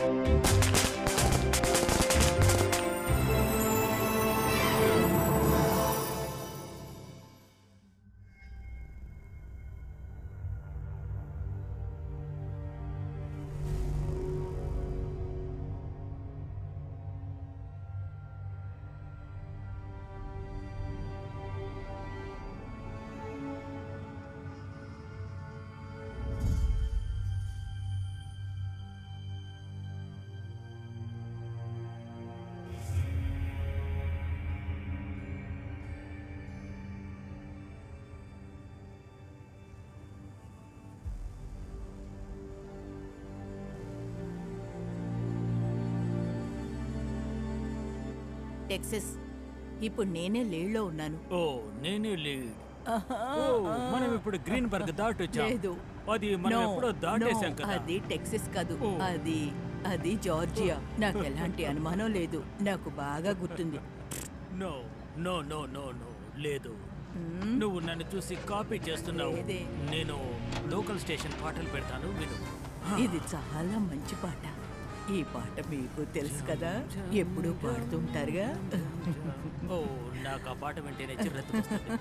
Texas ఇప్పుడు నేనే లేడ్లో ఉన్నాను ఓ నేనే లీడ్ ఓ మనం ఇప్పుడు గ్రీన్ బర్గ్ దాటొచ్చాం లేదు అది మనం No, ఎప్పుడో దాటేశాం no, కదా అది టెక్సస్ కాదు ఓ. అది అది జార్జియా నాకు ఎలాంటి అనుమానం లేదు నాకు బాగా గుర్తుంది no no no no no లేదు మ్మ్. నువ్వు నన్ను చూసి కాపీ చేస్తున్నావు లేదే. నేను లోకల్ స్టేషన్ పాటలు పెడతాను విను ఇది చాలా మంచి పాట ఈ పాట మీకు తెలుసు కదా ఎప్పుడూ పాడుతుంటారుగా ఓ నాకు ఆ పాట వింటేనే చిర్రెత్తు వస్తుంది.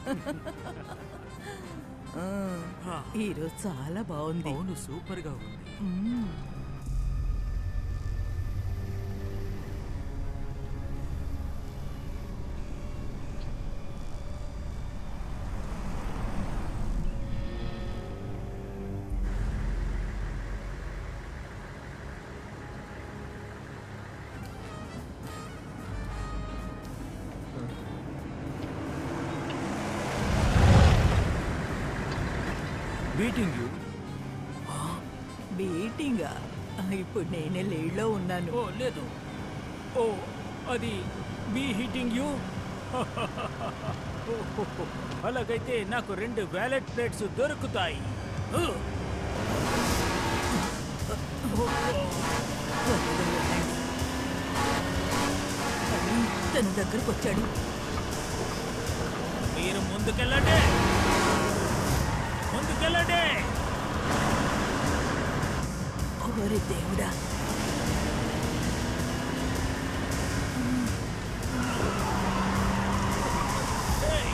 ఆ, హా, ఈరోజు చాలా బాగుంది అవును సూపర్ గా ఉంది మ్మ్. బీటింగ్ యూ బీటింగా ఇప్పుడు నేనే లేడ్లో ఉన్నాను ఓ లేదు ఓ అది బీ హీటింగ్ యూ అలాగైతే నాకు రెండు వ్యాలెట్ ప్లేట్స్ దొరుకుతాయి ఓ, కానీ తన దగ్గరకు వచ్చాడు మీరు ముందుకెళ్ళండి ముందుకెళ్ళండి ఓరి దేవుడా ఏయ్.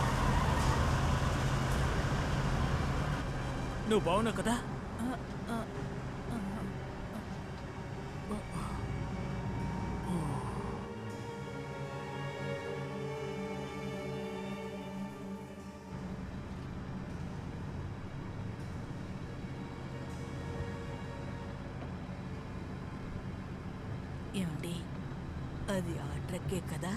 నువ్వు బాగున్నావు కదా ఏమండి అది ఆ ట్రక్కే కదా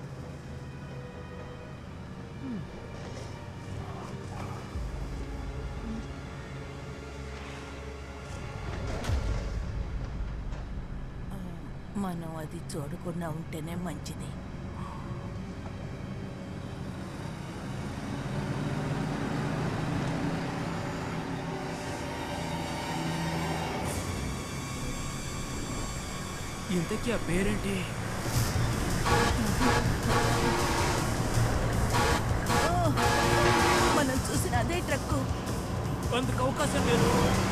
ఆ, మనం అది చూడకుండా ఉంటేనే మంచిది ఇంతకీ ఆ పేరేంటి ఓ, మనం చూసిన అదే ట్రక్కు అందుకు అవకాశం లేదు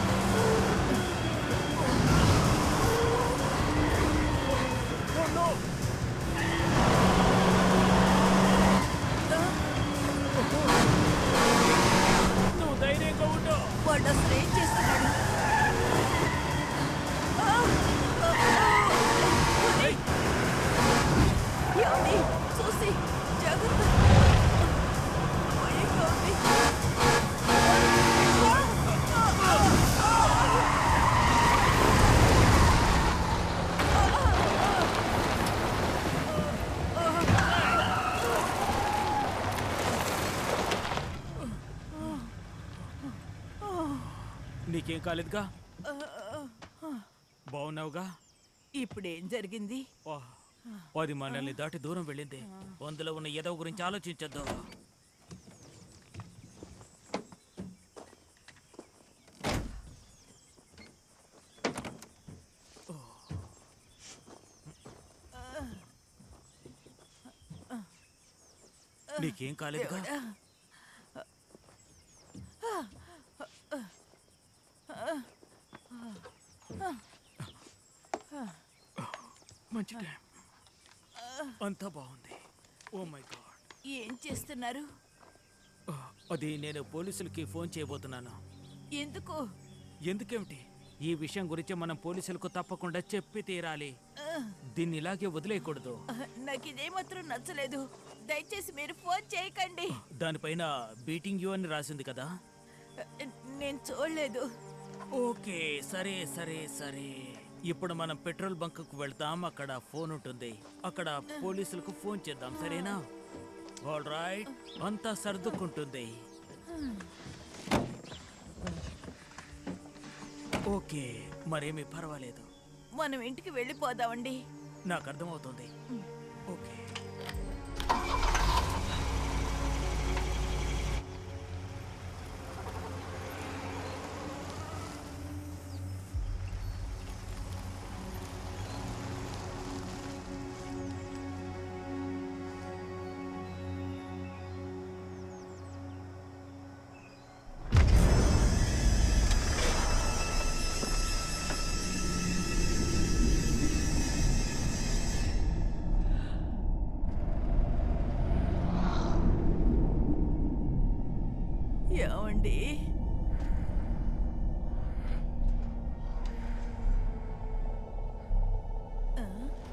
Oh, no. నువ్వు ధైర్యంగా ఉండు వాడు అసలు ఏం చేస్తున్నాడు ఆ! ఆ! ఆ! ఏయ్, ఏమండి? చూసి జాగ్రత్త భయంగా ఉంది. నీకేం కాలేదుగా బాగున్నావుగా ఇప్పుడు ఏం జరిగింది వా, అది మనల్ని దాటి దూరం వెళ్ళింది అందులో ఉన్న ఏదో గురించి ఆలోచించద్దు నీకేం కాలేదుగా దేవుడా. మంచి టైం అంతా బాగుంది ఓ మై గాడ్ ఏం చేస్తున్నారు అది నేను పోలీసులకి ఫోన్ చేయబోతున్నాను ఎందుకు ఎందుకేమిటి ఈ విషయం గురించి మనం పోలీసులకు తప్పకుండా చెప్పి తీరాలి దీన్ని ఇలాగే వదిలేయకూడదు ఆ, నాకు ఇదే మాత్రం నచ్చలేదు దయచేసి మీరు ఫోన్ చేయకండి దానిపైన బీటింగ్ యూ అని రాసింది కదా ఆ, నేను చూడలేదు ఓకే సరే సరే సరే ఇప్పుడు మనం పెట్రోల్ బంక్కు వెళ్తాం అక్కడ ఫోన్ ఉంటుంది అక్కడ పోలీసులకు ఫోన్ చేద్దాం సరేనా ఆల్ రైట్ అంతా సర్దుకుంటుంది ఓకే మరేమీ పర్వాలేదు మనం ఇంటికి వెళ్ళిపోదామండి నాకు అర్థమవుతుంది ఓకే ఏమండి ఆ?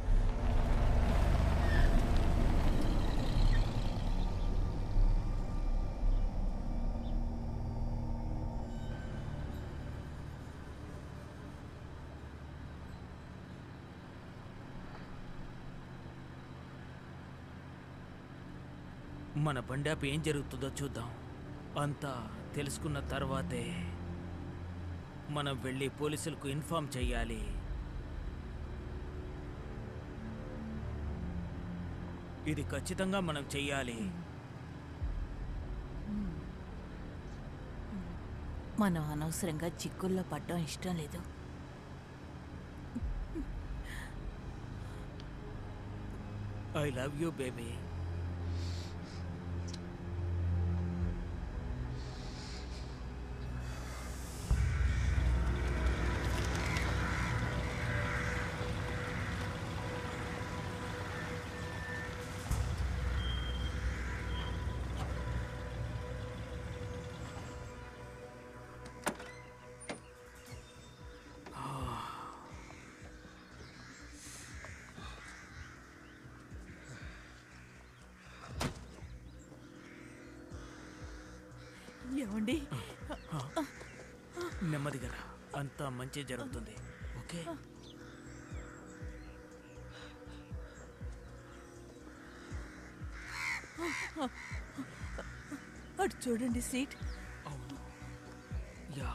మన బండాపు ఏం జరుగుతుందో చూద్దాం అంతా తెలుసుకున్న తర్వాతే మనం వెళ్ళి పోలీసులకు ఇన్ఫామ్ చెయ్యాలి ఇది ఖచ్చితంగా మనం చెయ్యాలి మనం అనవసరంగా చిక్కుల్లో పడడం ఇష్టం లేదు ఐ లవ్ యూ బేబీ ఏమండి నెమ్మదిగా రా. అంతా మంచి జరుగుతుంది ఓకే అటు చూడండి సీట్ అవును యా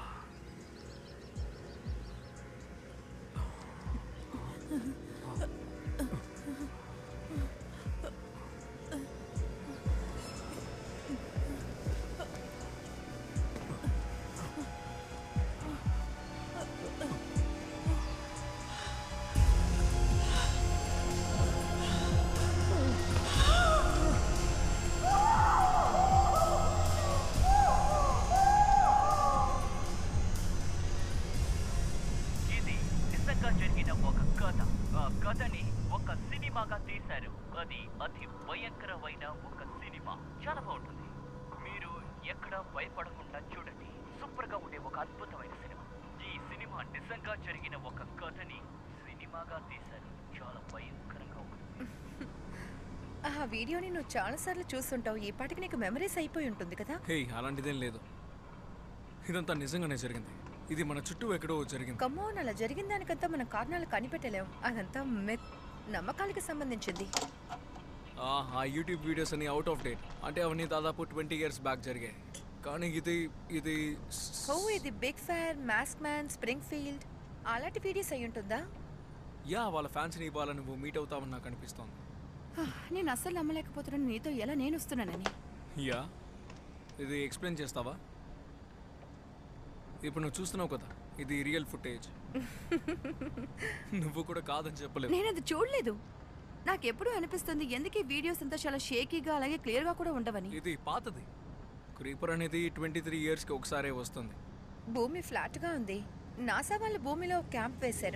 ఇది నిజంగా జరిగిన ఒక కథ ఆ కథని ఒక సినిమాగా తీశారు అది అతి భయంకరమైన ఒక సినిమా చాలా బాగుంటుంది మీరు ఎక్కడ భయపడకుండా చూడండి సూపర్ గా ఉండే ఒక అద్భుతమైన సినిమా ఈ సినిమా నిజంగా జరిగిన ఒక కథని సినిమాగా తీశారు చాలా భయంకరంగా ఉంటుంది ఆ వీడియోని నువ్వు చాలాసార్లు చూస్తుంటావు ఈ పాటికి నీకు మెమరీస్ అయిపోయి ఉంటుంది కదా హే అలాంటిదేం లేదు ఇదంతా నిజంగానే జరిగింది ఇది మన చుట్టూ ఎక్కడో జరిగింది కమ్మోన్ అలా జరిగిన దానికంతా మనం కారణాలు కనిపెట్టలేం అదంతా మెత్ నమ్మకాలకి సంబంధించింది ఆ ఆ యూట్యూబ్ వీడియోస్ అన్ని అవుట్ ఆఫ్ డేట్ అంటే అవన్నీ దాదాపు ట్వంటీ ఇయర్స్ బ్యాక్ జరిగాయి కానీ ఇది ఇది ఓ ఇది big fire mask man Springfield అలాంటి వీడియోస్ అయి ఉంటుందా యా వాళ్ళ ఫ్యాన్స్ని ఇవ్వాల నువ్వు మీట్ అవుతావని నాకు అనిపిస్తోంది నేను అస్సలు నమ్మలేకపోతున్నాను నీతో ఎలా నేను వస్తున్నానని యా ఇది ఎక్స్ప్లెయిన్ చేస్తావా ఇప్పుడు నువ్వు చూస్తున్నావు కదా ఇది రియల్ ఫుటేజ్ నువ్వు కూడా కాదని చెప్పలేవు నేను అది చూడలేదు నాకు ఎప్పుడు అనిపిస్తుంది ఎందుకు ఈ వీడియోస్ అంతా చాలా షేకీగా అలాగే క్లియర్గా కూడా ఉండవని ఇది పాతది క్రీపర్ అనేది ట్వంటీ త్రీ ఇయర్స్కి ఒకసారే వస్తుంది భూమి ఫ్లాట్గా ఉంది నాసా వాళ్ళు భూమిలో క్యాంప్ వేశారు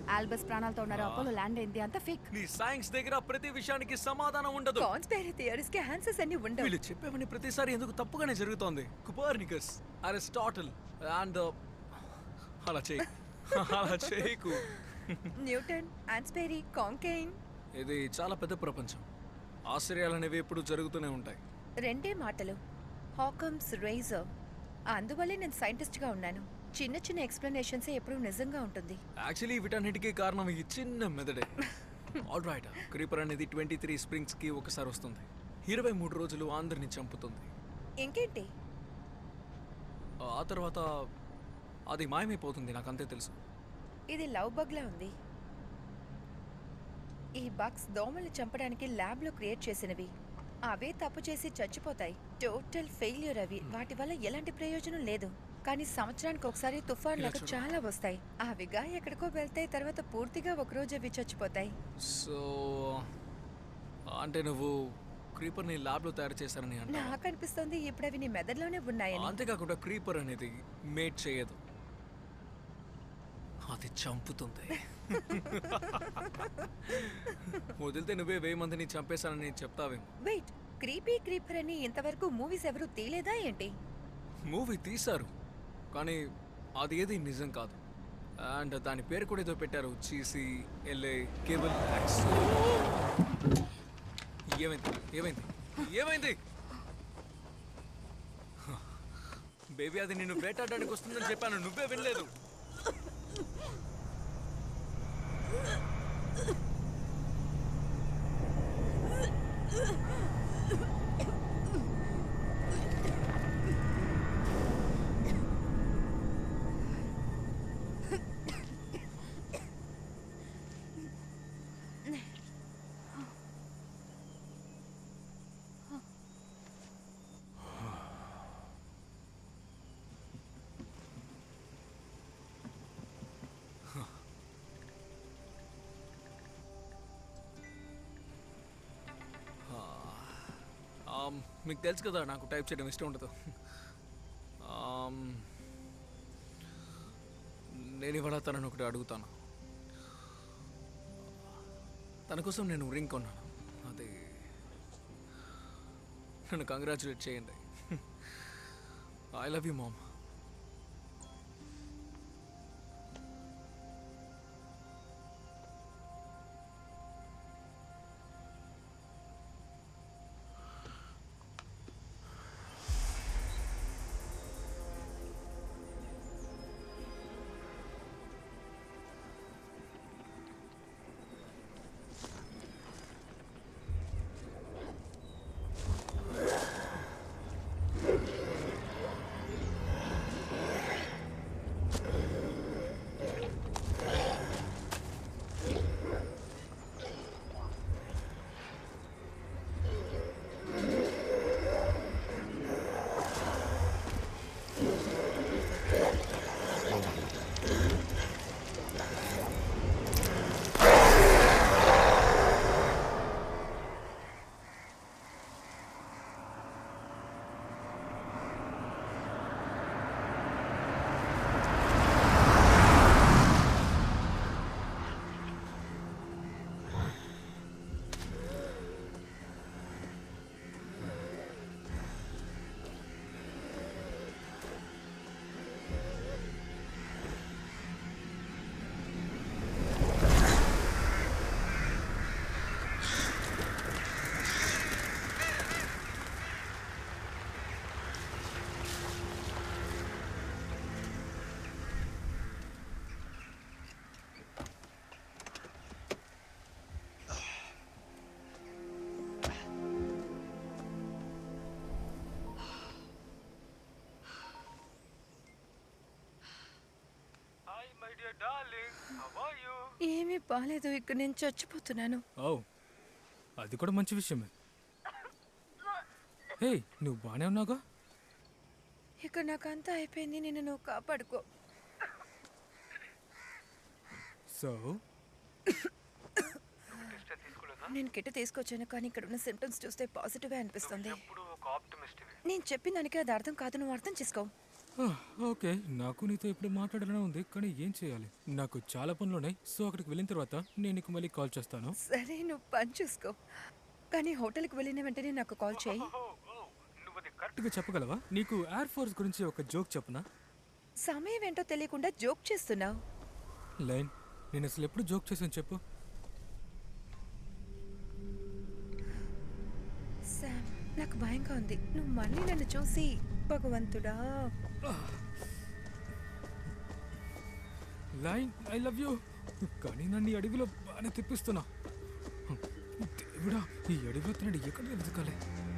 ఆల్బస్ ప్రాణాలతో ఉన్నారు అపోలో ల్యాండ్ అయింది అంత ఫేక్ నీ సైన్స్ దగ్గర ప్రతి విషయానికి సమాధానం ఉండదు కాన్స్పైరీ థియరీస్ కి ఆన్సర్స్ అన్ని ఉండవు వీళ్ళు చెప్పేవని ప్రతిసారి ఎందుకు తప్పుగానే జరుగుతోంది కుపర్నికస్ అరిస్టాటిల్ అండ్ అలా చేయి అలా చేయకు న్యూటన్ ఆన్స్పైరీ కాంకెయిన్ ఇది చాలా పెద్ద ప్రపంచం ఆశ్చర్యాలు అనేవి ఎప్పుడు జరుగుతూనే ఉంటాయి రెండే మాటలు హాకమ్స్ రేజర్ అందువల్లే నేను సైంటిస్ట్ గా ఉన్నాను చిన్న చిన్న ఎక్స్ప్లెనేషన్స్ ఎప్పుడు నిజంగా ఉంటుంది యాక్చువల్లీ వీటన్నిటికీ కారణం ఈ చిన్న మెదడే ఆల్ రైట్ క్రీపర్ అనేది ట్వంటీ త్రీ స్ప్రింగ్స్ కి ఒకసారి వస్తుంది ఇరవై మూడు రోజులు అందరిని చంపుతుంది ఇంకేంటి ఆ తర్వాత అది మాయమైపోతుంది నాకు అంతే తెలుసు ఇది లవ్ బగ్ లా ఉంది ఈ బగ్స్ దోమల్ని చంపడానికి ల్యాబ్ లో క్రియేట్ చేసినవి అవే తప్పు చేసి చచ్చిపోతాయి టోటల్ ఫెయిల్యూర్ అవి వాటి వల్ల ఎలాంటి ప్రయోజనం లేదు కానీ సంవత్సరానికి ఒకసారి తుఫాన్లకు చాలా వస్తాయి అవిగా ఎక్కడికో వెళ్తాయి తర్వాత పూర్తిగా ఒకరోజు అవి చచ్చిపోతాయి సో అంటే నువ్వు క్రీపర్ని ల్యాబ్లో తయారు చేశారని అంట నాకు అనిపిస్తుంది ఇప్పుడు అవి నీ మెదడులోనే ఉన్నాయని అంతేకాకుండా క్రీపర్ అనేది మేట్ చేయదు అది చంపుతుంది వదిలితే నువ్వే వెయ్యి మందిని చంపేశానని చెప్తావేమో వెయిట్ క్రీపీ క్రీపర్ అని ఇంతవరకు మూవీస్ ఎవరు తీలేదా ఏంటి మూవీ తీశారు కానీ అది ఏది నిజం కాదు అండ్ దాని పేరు కూడా ఏదో పెట్టారు చీసీ ఎల్ఏ కేబుల్ యాక్స్ ఏమైంది ఏమైంది ఏమైంది బేబీ అది నిన్ను వేటాడడానికి వస్తుందని చెప్పాను నువ్వే వినలేదు ఆమ్, మీకు తెలుసు కదా నాకు టైప్ చేయడం ఇష్టం ఉండదు ఆమ్, నేను ఇవాళ తనను ఒకటి అడుగుతాను తన కోసం నేను రింగ్ కొన్నాను అది నన్ను కంగ్రాచులేట్ చేయండి ఐ లవ్ యూ మామ్ ఏమీ బాలేదు ఇక్కడ నేను చచ్చిపోతున్నాను ఓ అది కూడా మంచి విషయమే హే నువ్వు బాగానే ఉన్నావుగా ఇక్కడ నాకు అంతా అయిపోయింది నిన్ను నువ్వు కాపాడుకో సో నేను కిట్ తీసుకొచ్చాను కానీ ఇక్కడ ఉన్న సిమ్టమ్స్ చూస్తే పాజిటివే అనిపిస్తుంది నేను చెప్పిన దానికి అది అర్థం కాదు నువ్వు అర్థం చేసుకో ఆ, ఓకే నాకు నీతో ఇప్పుడు మాట్లాడాలని ఉంది కానీ ఏం చేయాలి నాకు చాలా పనులు ఉన్నాయి సో అక్కడికి వెళ్ళిన తర్వాత నేను నీకు మళ్ళీ కాల్ చేస్తాను సరే నువ్వు పని చూసుకో కానీ హోటల్కి వెళ్ళిన వెంటనే నాకు కాల్ చేయి కరెక్ట్గా చెప్పగలవా నీకు ఎయిర్ ఫోర్స్ గురించి ఒక జోక్ చెప్పనా సమయం ఏంటో తెలియకుండా జోక్ చేస్తున్నావు లైన్ నేను అసలు ఎప్పుడు జోక్ చేశాను చెప్పు శామ్ నాకు భయంగా ఉంది నువ్వు మళ్ళీ నన్ను చూసి భగవంతుడా లైన్ ఐ లవ్ యూ కానీ నన్ను ఈ అడవిలో బాగానే తిప్పిస్తున్నా దేవుడా ఈ అడవిలో తినడు ఎక్కడ వెతకాలి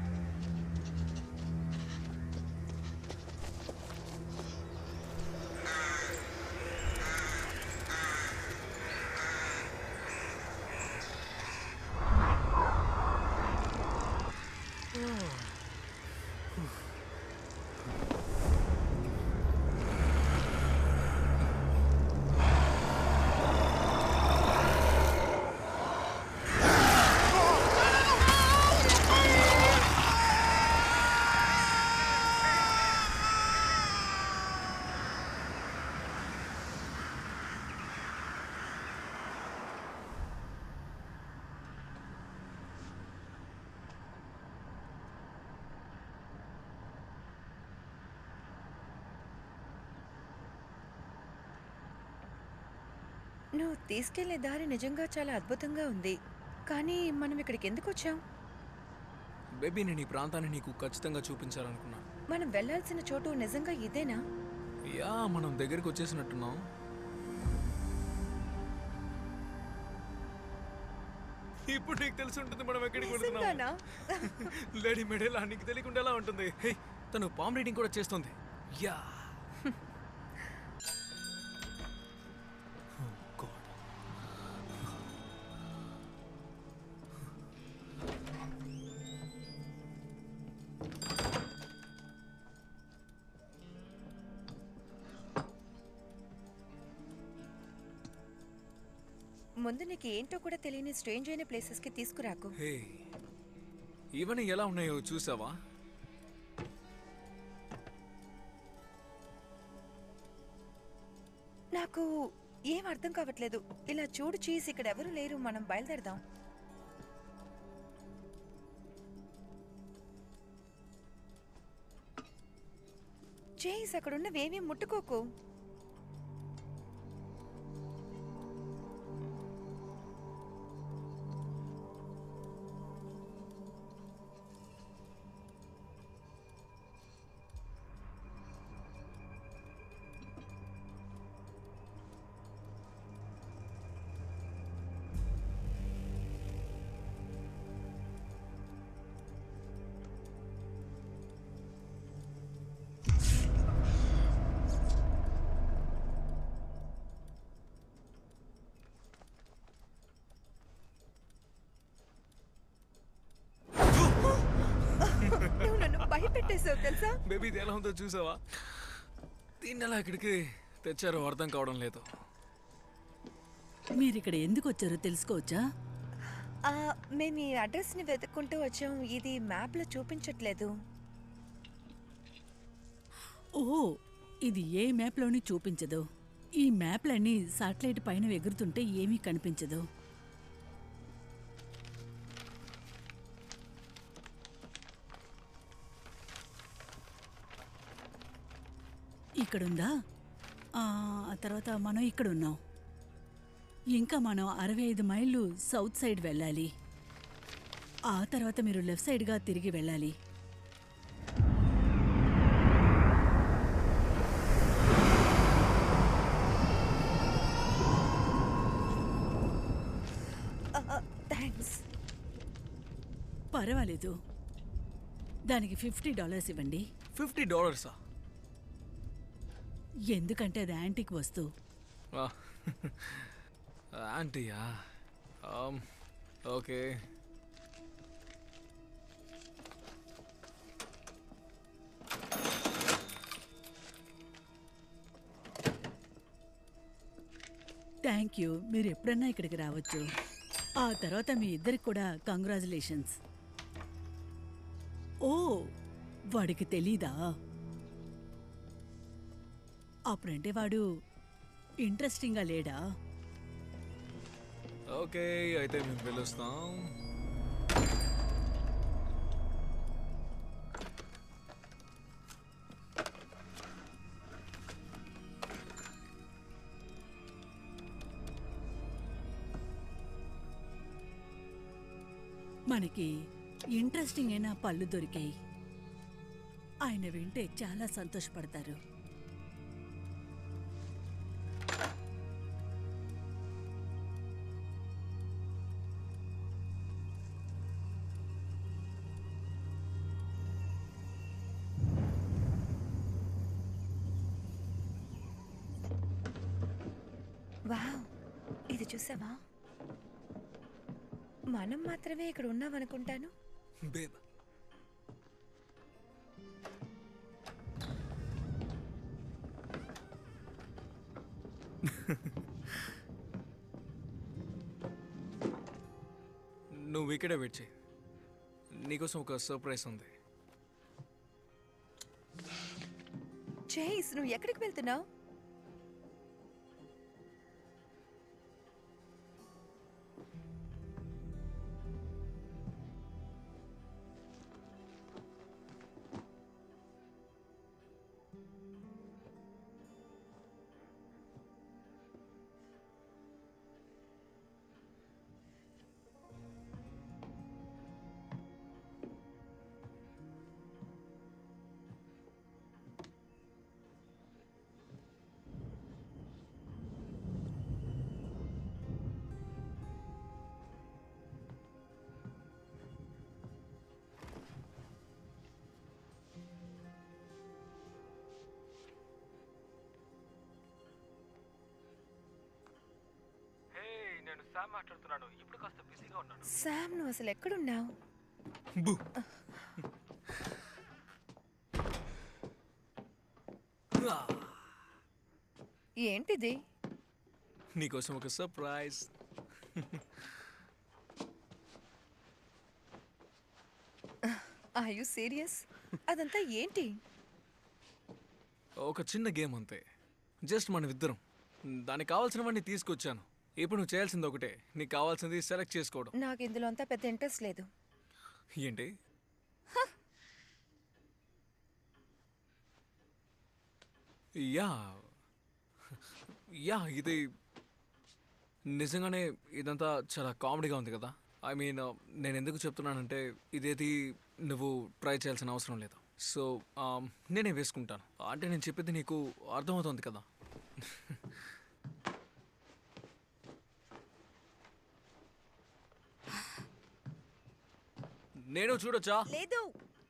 నువ్వు తీసుకెళ్లే దారి నిజంగా చాలా అద్భుతంగా ఉంది కానీ మనం ఇక్కడికి ఎందుకు వచ్చాం బేబీ నేను ఈ ప్రాంతాన్ని నీకు ఖచ్చితంగా చూపించాలనుకున్నాను మనం వెళ్ళాల్సిన చోటు నిజంగా ఇదేనా యా మనం దగ్గరికి వచ్చేసినట్టున్నాం ఇప్పుడు నీకు తెలిసి ఉంటుంది మనం ఎక్కడికి వెళ్తున్నాం నిజంగానా లేడీ మెడేలా నీకు తెలియకుండా ఎలా ఉంటుంది హే తను పామ్ రీడింగ్ కూడా చేస్తుంది యా Oh, God. ముందు నీకు ఏంటో కూడా తెలియని స్ట్రేంజ్ అయిన ప్లేసెస్ కి తీసుకురాకు హే ఇవన్నీ ఎలా ఉన్నాయో చూసావా నాకు ఏం అర్థం కావట్లేదు ఇలా చూడు చీజ్ ఇక్కడ ఎవరు లేరు మనం బయలుదేరదాం చేయిస్ అక్కడ ఉన్నవేమీ ముట్టుకోకు నువ్వు నన్ను భయపెట్టేసావు తెలుసా బేబీ ఇది ఎలా ఉందో చూసావా దీన్ని ఎలా ఇక్కడికి తెచ్చారో అర్థం కావడం లేదు మీరు ఇక్కడ ఎందుకు వచ్చారో తెలుసుకోవచ్చా ఆ, మేము ఈ అడ్రస్ ని వెతుక్కుంటూ వచ్చాం ఇది మ్యాప్ లో చూపించట్లేదు ఓ ఇది ఏ మ్యాప్లోని చూపించదు ఈ మ్యాప్లన్నీ సాటిలైట్ పైన ఎగురుతుంటే ఏమీ కనిపించదు ఇక్కడుందా ఆ ఆ తర్వాత మనం ఇక్కడ ఉన్నాం ఇంకా మనం అరవై ఐదు మైళ్ళు సౌత్ సైడ్ వెళ్ళాలి ఆ తర్వాత మీరు లెఫ్ట్ సైడ్గా తిరిగి వెళ్ళాలి థ్యాంక్స్ పర్వాలేదు దానికి ఫిఫ్టీ డాలర్స్ ఇవ్వండి ఫిఫ్టీ డాలర్సా ఎందుకంటే అది యాంటిక్ వస్తువు ఆంటీయా ఓకే థ్యాంక్ యూ మీరు ఎప్పుడన్నా ఇక్కడికి రావచ్చు ఆ తర్వాత మీ ఇద్దరికి కూడా కంగ్రాచులేషన్స్ ఓ వాడికి తెలీదా అప్పుడంటే వాడు ఇంట్రెస్టింగ్గా లేడా ఓకే అయితే మేము పిలుస్తాం మనకి ఇంట్రెస్టింగ్ అయిన పళ్ళు దొరికాయి ఆయన వింటే చాలా సంతోషపడతారు వావ్ ఇది చూసావా మనం మాత్రమే ఇక్కడ ఉన్నామనుకుంటాను బేబ్ నువ్వు ఇక్కడే వెయిట్ చేయి నీకోసం ఒక సర్ప్రైజ్ ఉంది చేయిస్ నువ్వు ఎక్కడికి వెళ్తున్నావు నేను శామ్ మాట్లాడుతున్నాను ఇప్పుడు కాస్త బిజీగా ఉన్నాను శామ్ నువ్వు అసలు ఎక్కడున్నావు బూ ఏంటిది నీకోసం ఒక సర్ప్రైజ్ ఆర్ యు సీరియస్ అదంతా ఏంటి ఒక చిన్న గేమ్ అంతే జస్ట్ మన ఇద్దరం దానికి కావాల్సినవన్నీ తీసుకొచ్చాను ఇప్పుడు నువ్వు చేయాల్సింది ఒకటే నీకు కావాల్సింది సెలెక్ట్ చేసుకోవడం నాకు ఇందులో అంతా పెద్ద ఇంట్రెస్ట్ లేదు ఏంటి యా యా ఇది నిజంగానే ఇదంతా చాలా కామెడీగా ఉంది కదా ఐ మీన్ నేను ఎందుకు చెప్తున్నానంటే ఇదేది నువ్వు ట్రై చేయాల్సిన అవసరం లేదు సో నేనే వేసుకుంటాను అంటే నేను చెప్పేది నీకు అర్థమవుతుంది కదా నేను చూడొచ్చా లేదు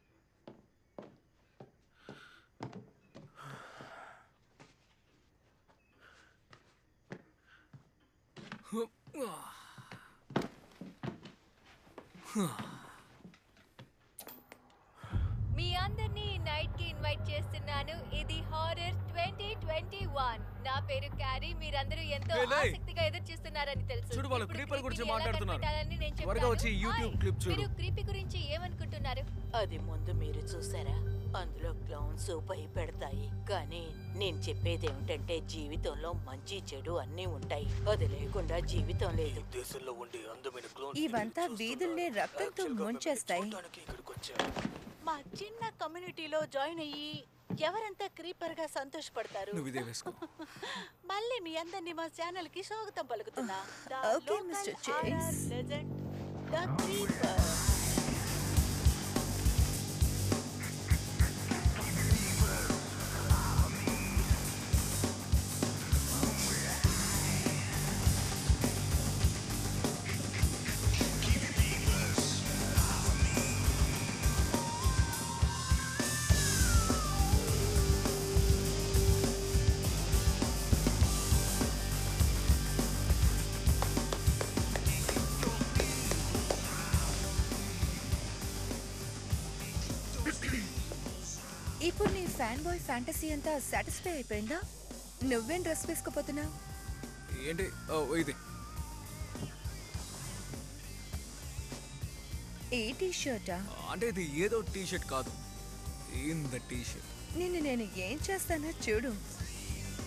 మీ అందరినీ ఈ నైట్ కి ఇన్వైట్ చేస్తున్నాను ఇది హారర్ ట్వంటీ ట్వంటీ వన్ నా పేరు క్యారీ మీరందరూ ఎంతో లే, లే. ఆసక్తిగా ఎదురు చూస్తున్నారని తెలుసు చూడు, వాళ్ళు ఇప్పుడు creeper గురించి creepy ని ఎలా మాట్లాడుతున్నారు. కనిపెట్టాలని నేను త్వరగా చెప్తాను. వచ్చి YouTube హాయ్, clip చూడు. మీరు క్రీపీ గురించి ఏమనుకుంటున్నారు అది ముందు మీరు చూసారా అందులో క్లౌన్స్ భయపెడతాయి కానీ నేను చెప్పేది ఏమిటంటే జీవితంలో మంచి చెడు అన్నీ ఉంటాయి అది లేకుండా జీవితం లేదు దేశంలో ఉండే అందమైన క్లోన్ ఇవంతా వీధుల్ని రక్తంతో ముంచేస్తాయి మా చిన్న కమ్యూనిటీలో జాయిన్ అయ్యి ఎవరంతా క్రీపర్ గా సంతోషపడతారు నువ్వు ఇదే వేసుకో మళ్ళీ మీ అందరినీ మా ఛానల్ కి స్వాగతం పలుకుతున్నా The Okay, local Mr. horror Chase. legend, The Creeper. ఇప్పుడు నీ ఫ్యాన్ బాయ్ ఫ్యాంటసీ అంతా సాటిస్ఫై అయిపోయిందా నువ్వేం డ్రెస్ వేసుకోపోతున్నావు ఏంటి ఓ, ఇది ఏ టీ షర్టా అంటే ఇది ఏదో టీ షర్ట్ కాదు ఇన్ ద టీ షర్ట్ నిన్ను నేను ఏం చేస్తానో చూడు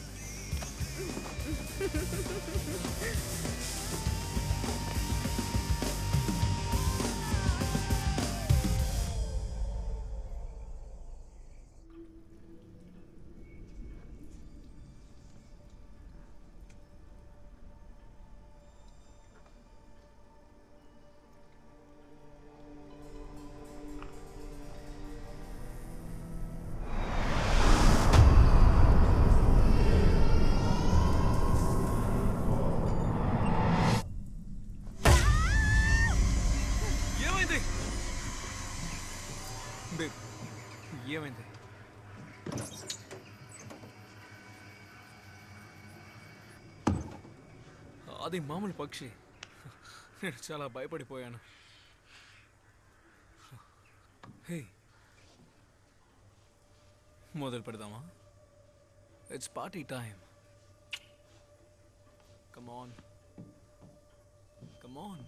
ఏమైంది బేబ్ ఏమైంది అది మామూలు పక్షి నేను చాలా భయపడిపోయాను హే మొదలు పెడదామా it's party time come on come on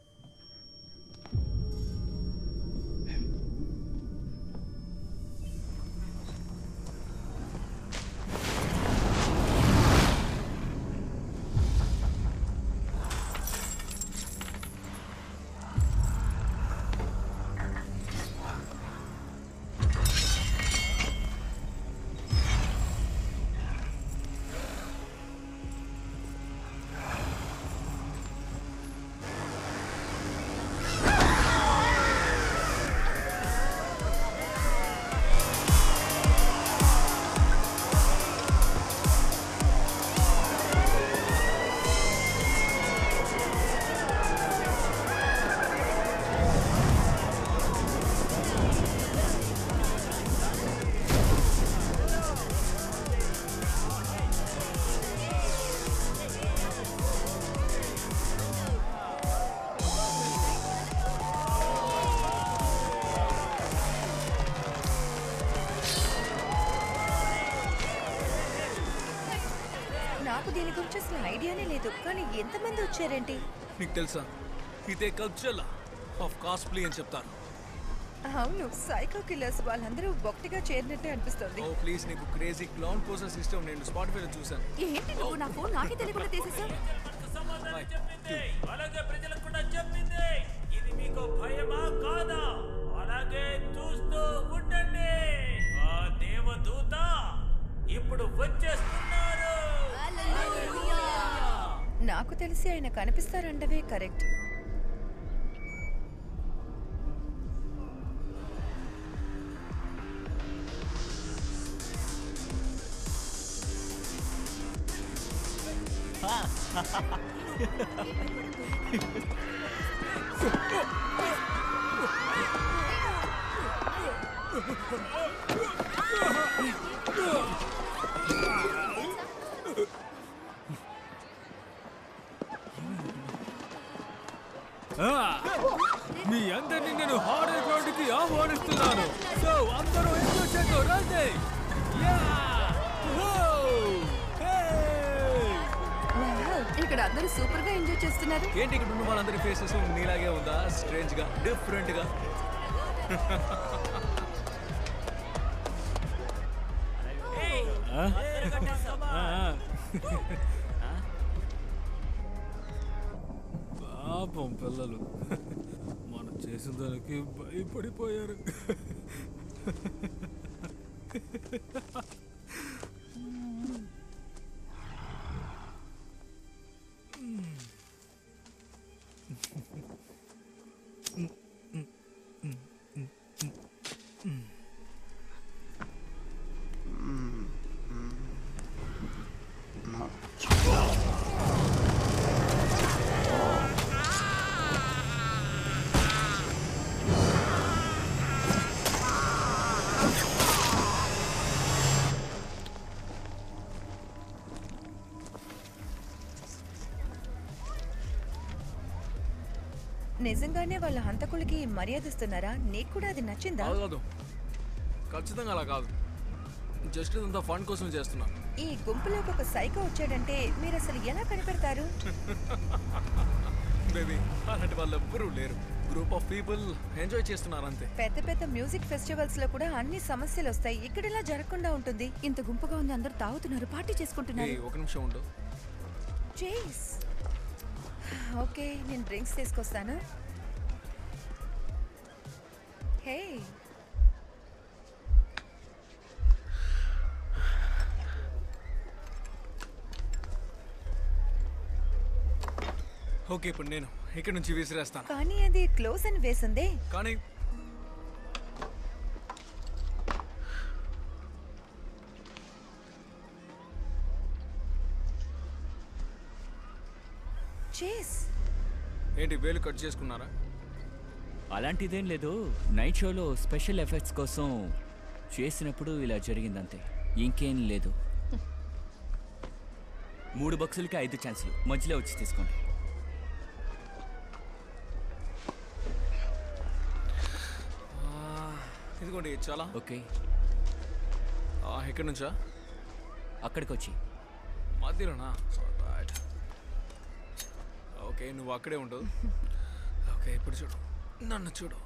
నాకు దీని గురించి అసలు ఐడియానే లేదు కానీ ఎంతమంది వచ్చారేంటి నీకు తెలుసా ఇదే కల్చర్ ఆఫ్ కాస్ట్లీ అని చెప్తారు అవును సైకో కిల్లర్స్ వాళ్ళందరూ ఒకటిగా చేరినట్టే అనిపిస్తుంది ఓ ప్లీజ్ నీకు క్రేజీ క్లౌన్ పోసర్ సిస్టమ్ నేను స్పాటిఫైలో చూశాను ఏంటి నువ్వు నా ఫోన్ నాకే తెలియకుండా తీసేసావు సమాధానం చెప్పింది అలాగే ప్రజలకు కూడా చెప్పింది ఇది మీకు భయమా కాదా అలాగే చూస్తూ ఉండండి ఆ దేవదూత ఇప్పుడు వచ్చేస్తున్నారు నాకు తెలిసి ఆయన కనిపిస్తారంటవే కరెక్ట్ ఆ, మీ అందరినీ నేను హారర్ గ్రౌండ్కి ఆహ్వానిస్తున్నాను సో అందరూ ఎంజాయ్ చేద్దాం రండి యా! ఓ! హే! ఇక్కడ అందరూ సూపర్ గా ఎంజాయ్ చేస్తున్నారు ఏంటి ఇక్కడ ఉన్న వాళ్ళందరి ఫేసెస్ నీలాగే ఉందా స్ట్రేంజ్ గా డిఫరెంట్ గా పాపం పిల్లలు మనం చేసిన దానికి భయపడిపోయారు నిజంగానే వాళ్ళ హంతకులకి మర్యాద ఇస్తున్నారా నీకు కూడా అది నచ్చిందా కాదు కాదు ఖచ్చితంగా అలా కాదు జస్ట్ ఇదంతా ఫండ్ కోసం చేస్తున్నా ఈ గుంపులోకి ఒక సైకో వచ్చాడంటే మీరు అసలు ఎలా కనిపెడతారు బేబీ అలాంటి వాళ్ళు ఎవ్వరూ లేరు గ్రూప్ ఆఫ్ పీపుల్ ఎంజాయ్ చేస్తున్నారు అంతే పెద్ద పెద్ద మ్యూజిక్ ఫెస్టివల్స్ లో కూడా అన్ని సమస్యలు వస్తాయి ఇక్కడ ఇలా జరగకుండా ఉంటుంది ఇంత గుంపుగా ఉంది అందరూ తాగుతున్నారు పార్టీ ఏ చేసుకుంటున్నారు ఒక నిమిషం ఉండు చేస్ ఓకే నేను డ్రింక్స్ తీసుకొస్తాను హే ఓకే ఇప్పుడు నేను ఇక్కడ నుంచి విసిరేస్తాను కానీ అది క్లోజ్ అని వేసిందే కానీ చేస్ ఏంటి వేలు కట్ చేసుకున్నారా అలాంటిదేం లేదు నైట్ షోలో స్పెషల్ ఎఫెక్ట్స్ కోసం చేసినప్పుడు ఇలా జరిగిందంతే ఇంకేం లేదు మూడు బక్సులకి ఐదు ఛాన్సులు మధ్యలో వచ్చి తీసుకోండి ఇదిగోండి చాలా ఓకే ఇక్కడ నుంచా అక్కడికి వచ్చి మధ్యలోనా రైట్ ఓకే నువ్వు అక్కడే ఉండు ఓకే ఇప్పుడు చూడు నన్ను చూడు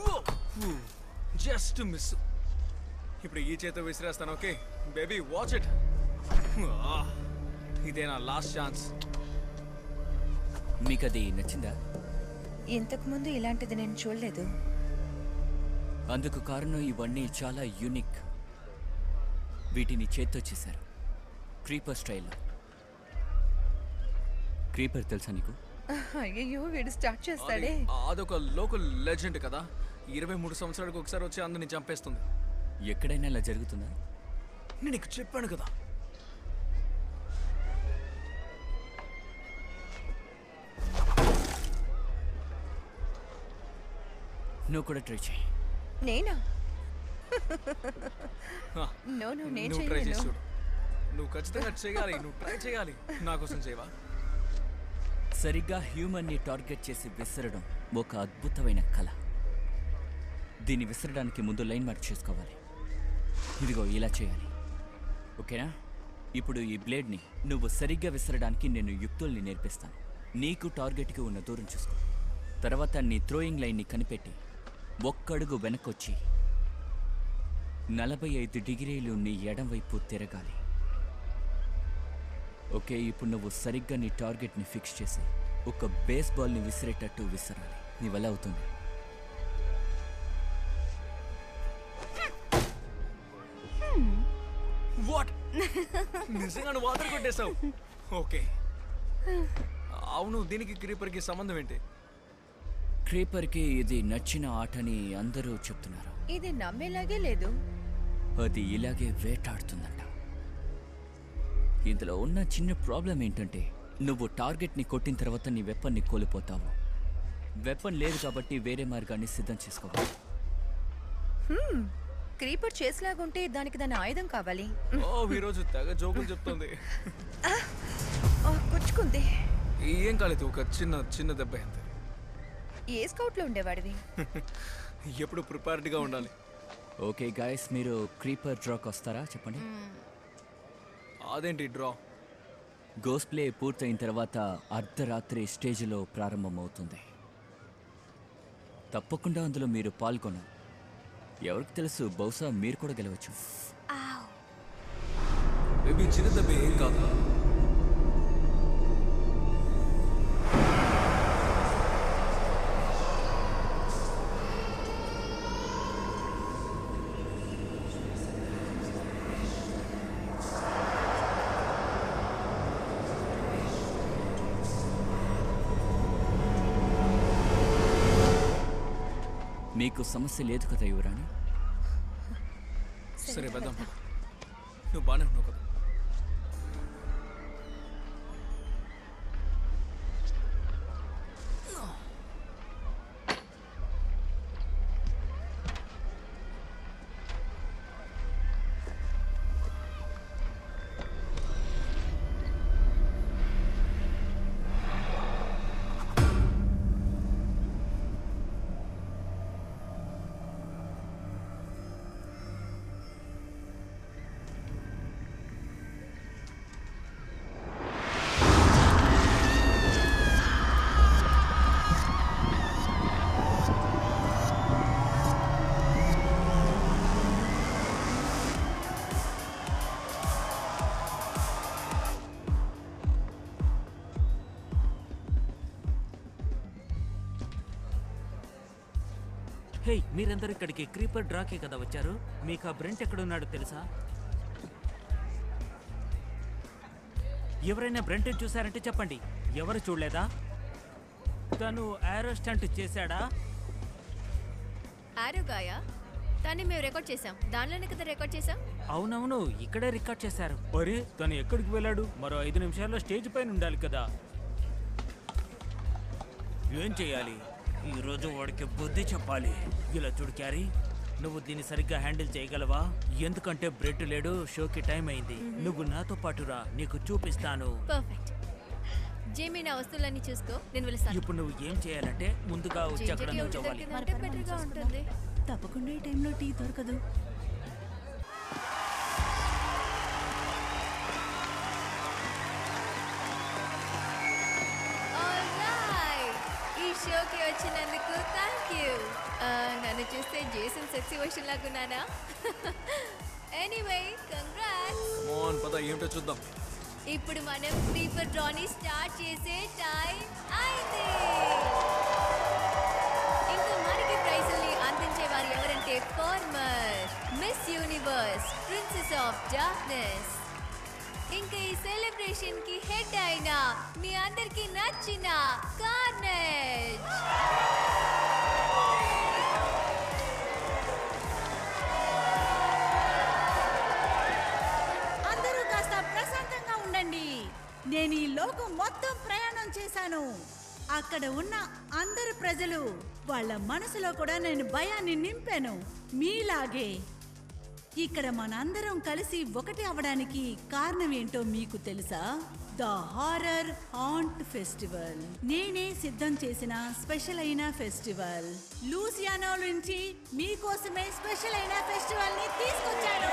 జస్ట్ మిస్ ఇప్పుడు ఈ చేత విసిరేస్తాను ఓకే బేబీ వాచ్ ఇట్ ఇదే నా లాస్ట్ ఛాన్స్ మీకు అది నచ్చిందా ఇంతకు ముందు ఇలాంటిది నేను చూడలేదు అందుకు కారణం ఇవన్నీ చాలా యూనిక్ వీటిని చేత్తో చేశారు క్రీపర్ స్టైల్లో క్రీపర్ తెలుసా నీకు అయ్యో వీడు స్టార్ట్ చేస్తాడే అదొక లోకల్ లెజెండ్ కదా ఇరవై మూడు సంవత్సరాలకు ఒకసారి వచ్చి అందరిని చంపేస్తుంది ఎక్కడైనా ఇలా జరుగుతుందా నేను నీకు చెప్పాను కదా నువ్వు కూడా ట్రై చేయి నేనా హా, నో నో నేను నువ్వు ట్రై చేసి చేయలేను చూడు నువ్వు ఖచ్చితంగా చేయాలి నువ్వు ట్రై చేయాలి నా కోసం చేయవా సరిగ్గా హ్యూమన్ని టార్గెట్ చేసి విసరడం ఒక అద్భుతమైన కళ దీన్ని విసరడానికి ముందు లైన్ మార్క్ చేసుకోవాలి ఇదిగో ఇలా చేయాలి ఓకేనా ఇప్పుడు ఈ బ్లేడ్ని నువ్వు సరిగ్గా విసరడానికి నేను యుక్తుల్ని నేర్పిస్తాను నీకు టార్గెట్కి ఉన్న దూరం చూసుకో తర్వాత నీ థ్రోయింగ్ లైన్ని కనిపెట్టి ఒక్కడుగు వెనకొచ్చి నలభై ఐదు డిగ్రీలు నీ ఎడం వైపు తిరగాలి ఓకే ఇప్పుడు నువ్వు సరిగ్గా నీ టార్గెట్ని ఫిక్స్ చేసి ఒక బేస్ బాల్ని విసిరేటట్టు విసరాలి నీ వల్ల అవుతుంది వాట్ నిజంగా నువ్వు వాటర్ కొట్టేశావు ఓకే అవును దీనికి క్రీపర్కి సంబంధం ఏంటి క్రీపర్కి ఇది నచ్చిన ఆటని అందరూ చెప్తున్నారు ఇది నమ్మేలాగే లేదు అది ఇలాగే వేటాడుతుందంట ఇందులో ఉన్న చిన్న ప్రాబ్లం ఏంటంటే నువ్వు టార్గెట్ని కొట్టిన తర్వాత నీ వెపన్ని కోల్పోతావు వెపన్ లేదు కాబట్టి వేరే మార్గాన్ని సిద్ధం చేసుకోవాలి హ్మ్. క్రీపర్ చేసేలాగుంటే దానికి దాని ఆయుధం కావాలి ఓ ఈరోజు తెగ జోకులు చెప్తుంది ఆ, గుచ్చుకుంది ఏం కాలేదు ఒక చిన్న చిన్న దెబ్బ అంతే ఏ స్కౌట్లో ఉండేవాడివి ఎప్పుడు ప్రిపేర్డ్గా ఉండాలి ఓకే గాయస్ మీరు క్రీపర్ డ్రాక్ వస్తారా చెప్పండి అదేంటి డ్రా గోస్ ప్లే పూర్తయిన తర్వాత అర్ధరాత్రి స్టేజ్లో ప్రారంభమవుతుంది తప్పకుండా అందులో మీరు పాల్గొన ఎవరికి తెలుసు బహుశా మీరు కూడా గెలవచ్చు బేబీ చిన్న దెబ్బ ఏం కాదు మీకు సమస్య లేదు కదా యువరాణి సరే వెళ్దాం పద. నువ్వు బాగానే ఉన్నావు కదా హే మీరందరూ ఇక్కడికి క్రీపర్ డ్రాకే కదా వచ్చారు మీకు ఆ బ్రెంట్ ఎక్కడున్నాడో తెలుసా ఎవరైనా బ్రెంట్ చూసారంటే చెప్పండి ఎవరు చూడలేదా తను ఆరో స్టంట్ చేశాడా ఆరోగాయ దాన్ని మేము రికార్డ్ చేసాం దానిలోనే కదా రికార్డ్ చేసాం అవునవును ఇక్కడే రికార్డ్ చేశారు అరే తను ఎక్కడికి వెళ్ళాడు మరో ఐదు నిమిషాల్లో స్టేజ్ పైన ఉండాలి కదా ఏం చేయాలి ఈరోజు వాడికి బుద్ధి చెప్పాలి ఇలా చూడు క్యారీ నువ్వు దీన్ని సరిగ్గా హ్యాండిల్ చేయగలవా ఎందుకంటే బ్రెడ్ లేడు షోకి టైం అయింది నువ్వు నాతో పాటు రా నీకు చూపిస్తాను పర్ఫెక్ట్ జేమీ నా వస్తువులన్నీ చూసుకో నేను వెళ్తాను ఇప్పుడు నువ్వు ఏం చేయాలంటే ముందుగా వచ్చి అక్కడ జేజేకి ఒకటి నిల్చోవాలి దొరికిందంటే బెటర్గా ఉంటుంది తప్పకుండా ఈ టైంలో టీ దొరకదు Alright. ఈ షోకి వచ్చినందుకు థ్యాంక్ యూ నన్ను చూస్తే జేసన్ సెక్సీ వర్షన్ లాగున్నానా ఎనీవే కంగ్రాట్స్ మోన్ పద ఏమిటో చూద్దాం ఇప్పుడు మనం క్రీపర్ డ్రాని స్టార్ట్ చేసే టైం అయింది ఇంకా మనకి ప్రైజుల్ని అందించే వారు ఎవరంటే former Miss Universe princess of darkness ఇంకా ఈ సెలబ్రేషన్ కి హెడ్ అయిన మీ అందరికి నచ్చిన కార్నేజ్ అందరూ కాస్త ప్రశాంతంగా ఉండండి నేను ఈ లోకం మొత్తం ప్రయాణం చేశాను అక్కడ ఉన్న అందరు ప్రజలు వాళ్ళ మనసులో కూడా నేను భయాన్ని నింపాను మీలాగే ఇక్కడ మనందరం కలిసి ఒకటి అవడానికి కారణం ఏంటో మీకు తెలుసా ద హారర్ హాంట్ ఫెస్టివల్ నేనే సిద్ధం చేసిన స్పెషల్ అయిన ఫెస్టివల్ లూసియానో నుంచి మీకోసమే స్పెషల్ అయిన ఫెస్టివల్ ని తీసుకొచ్చాను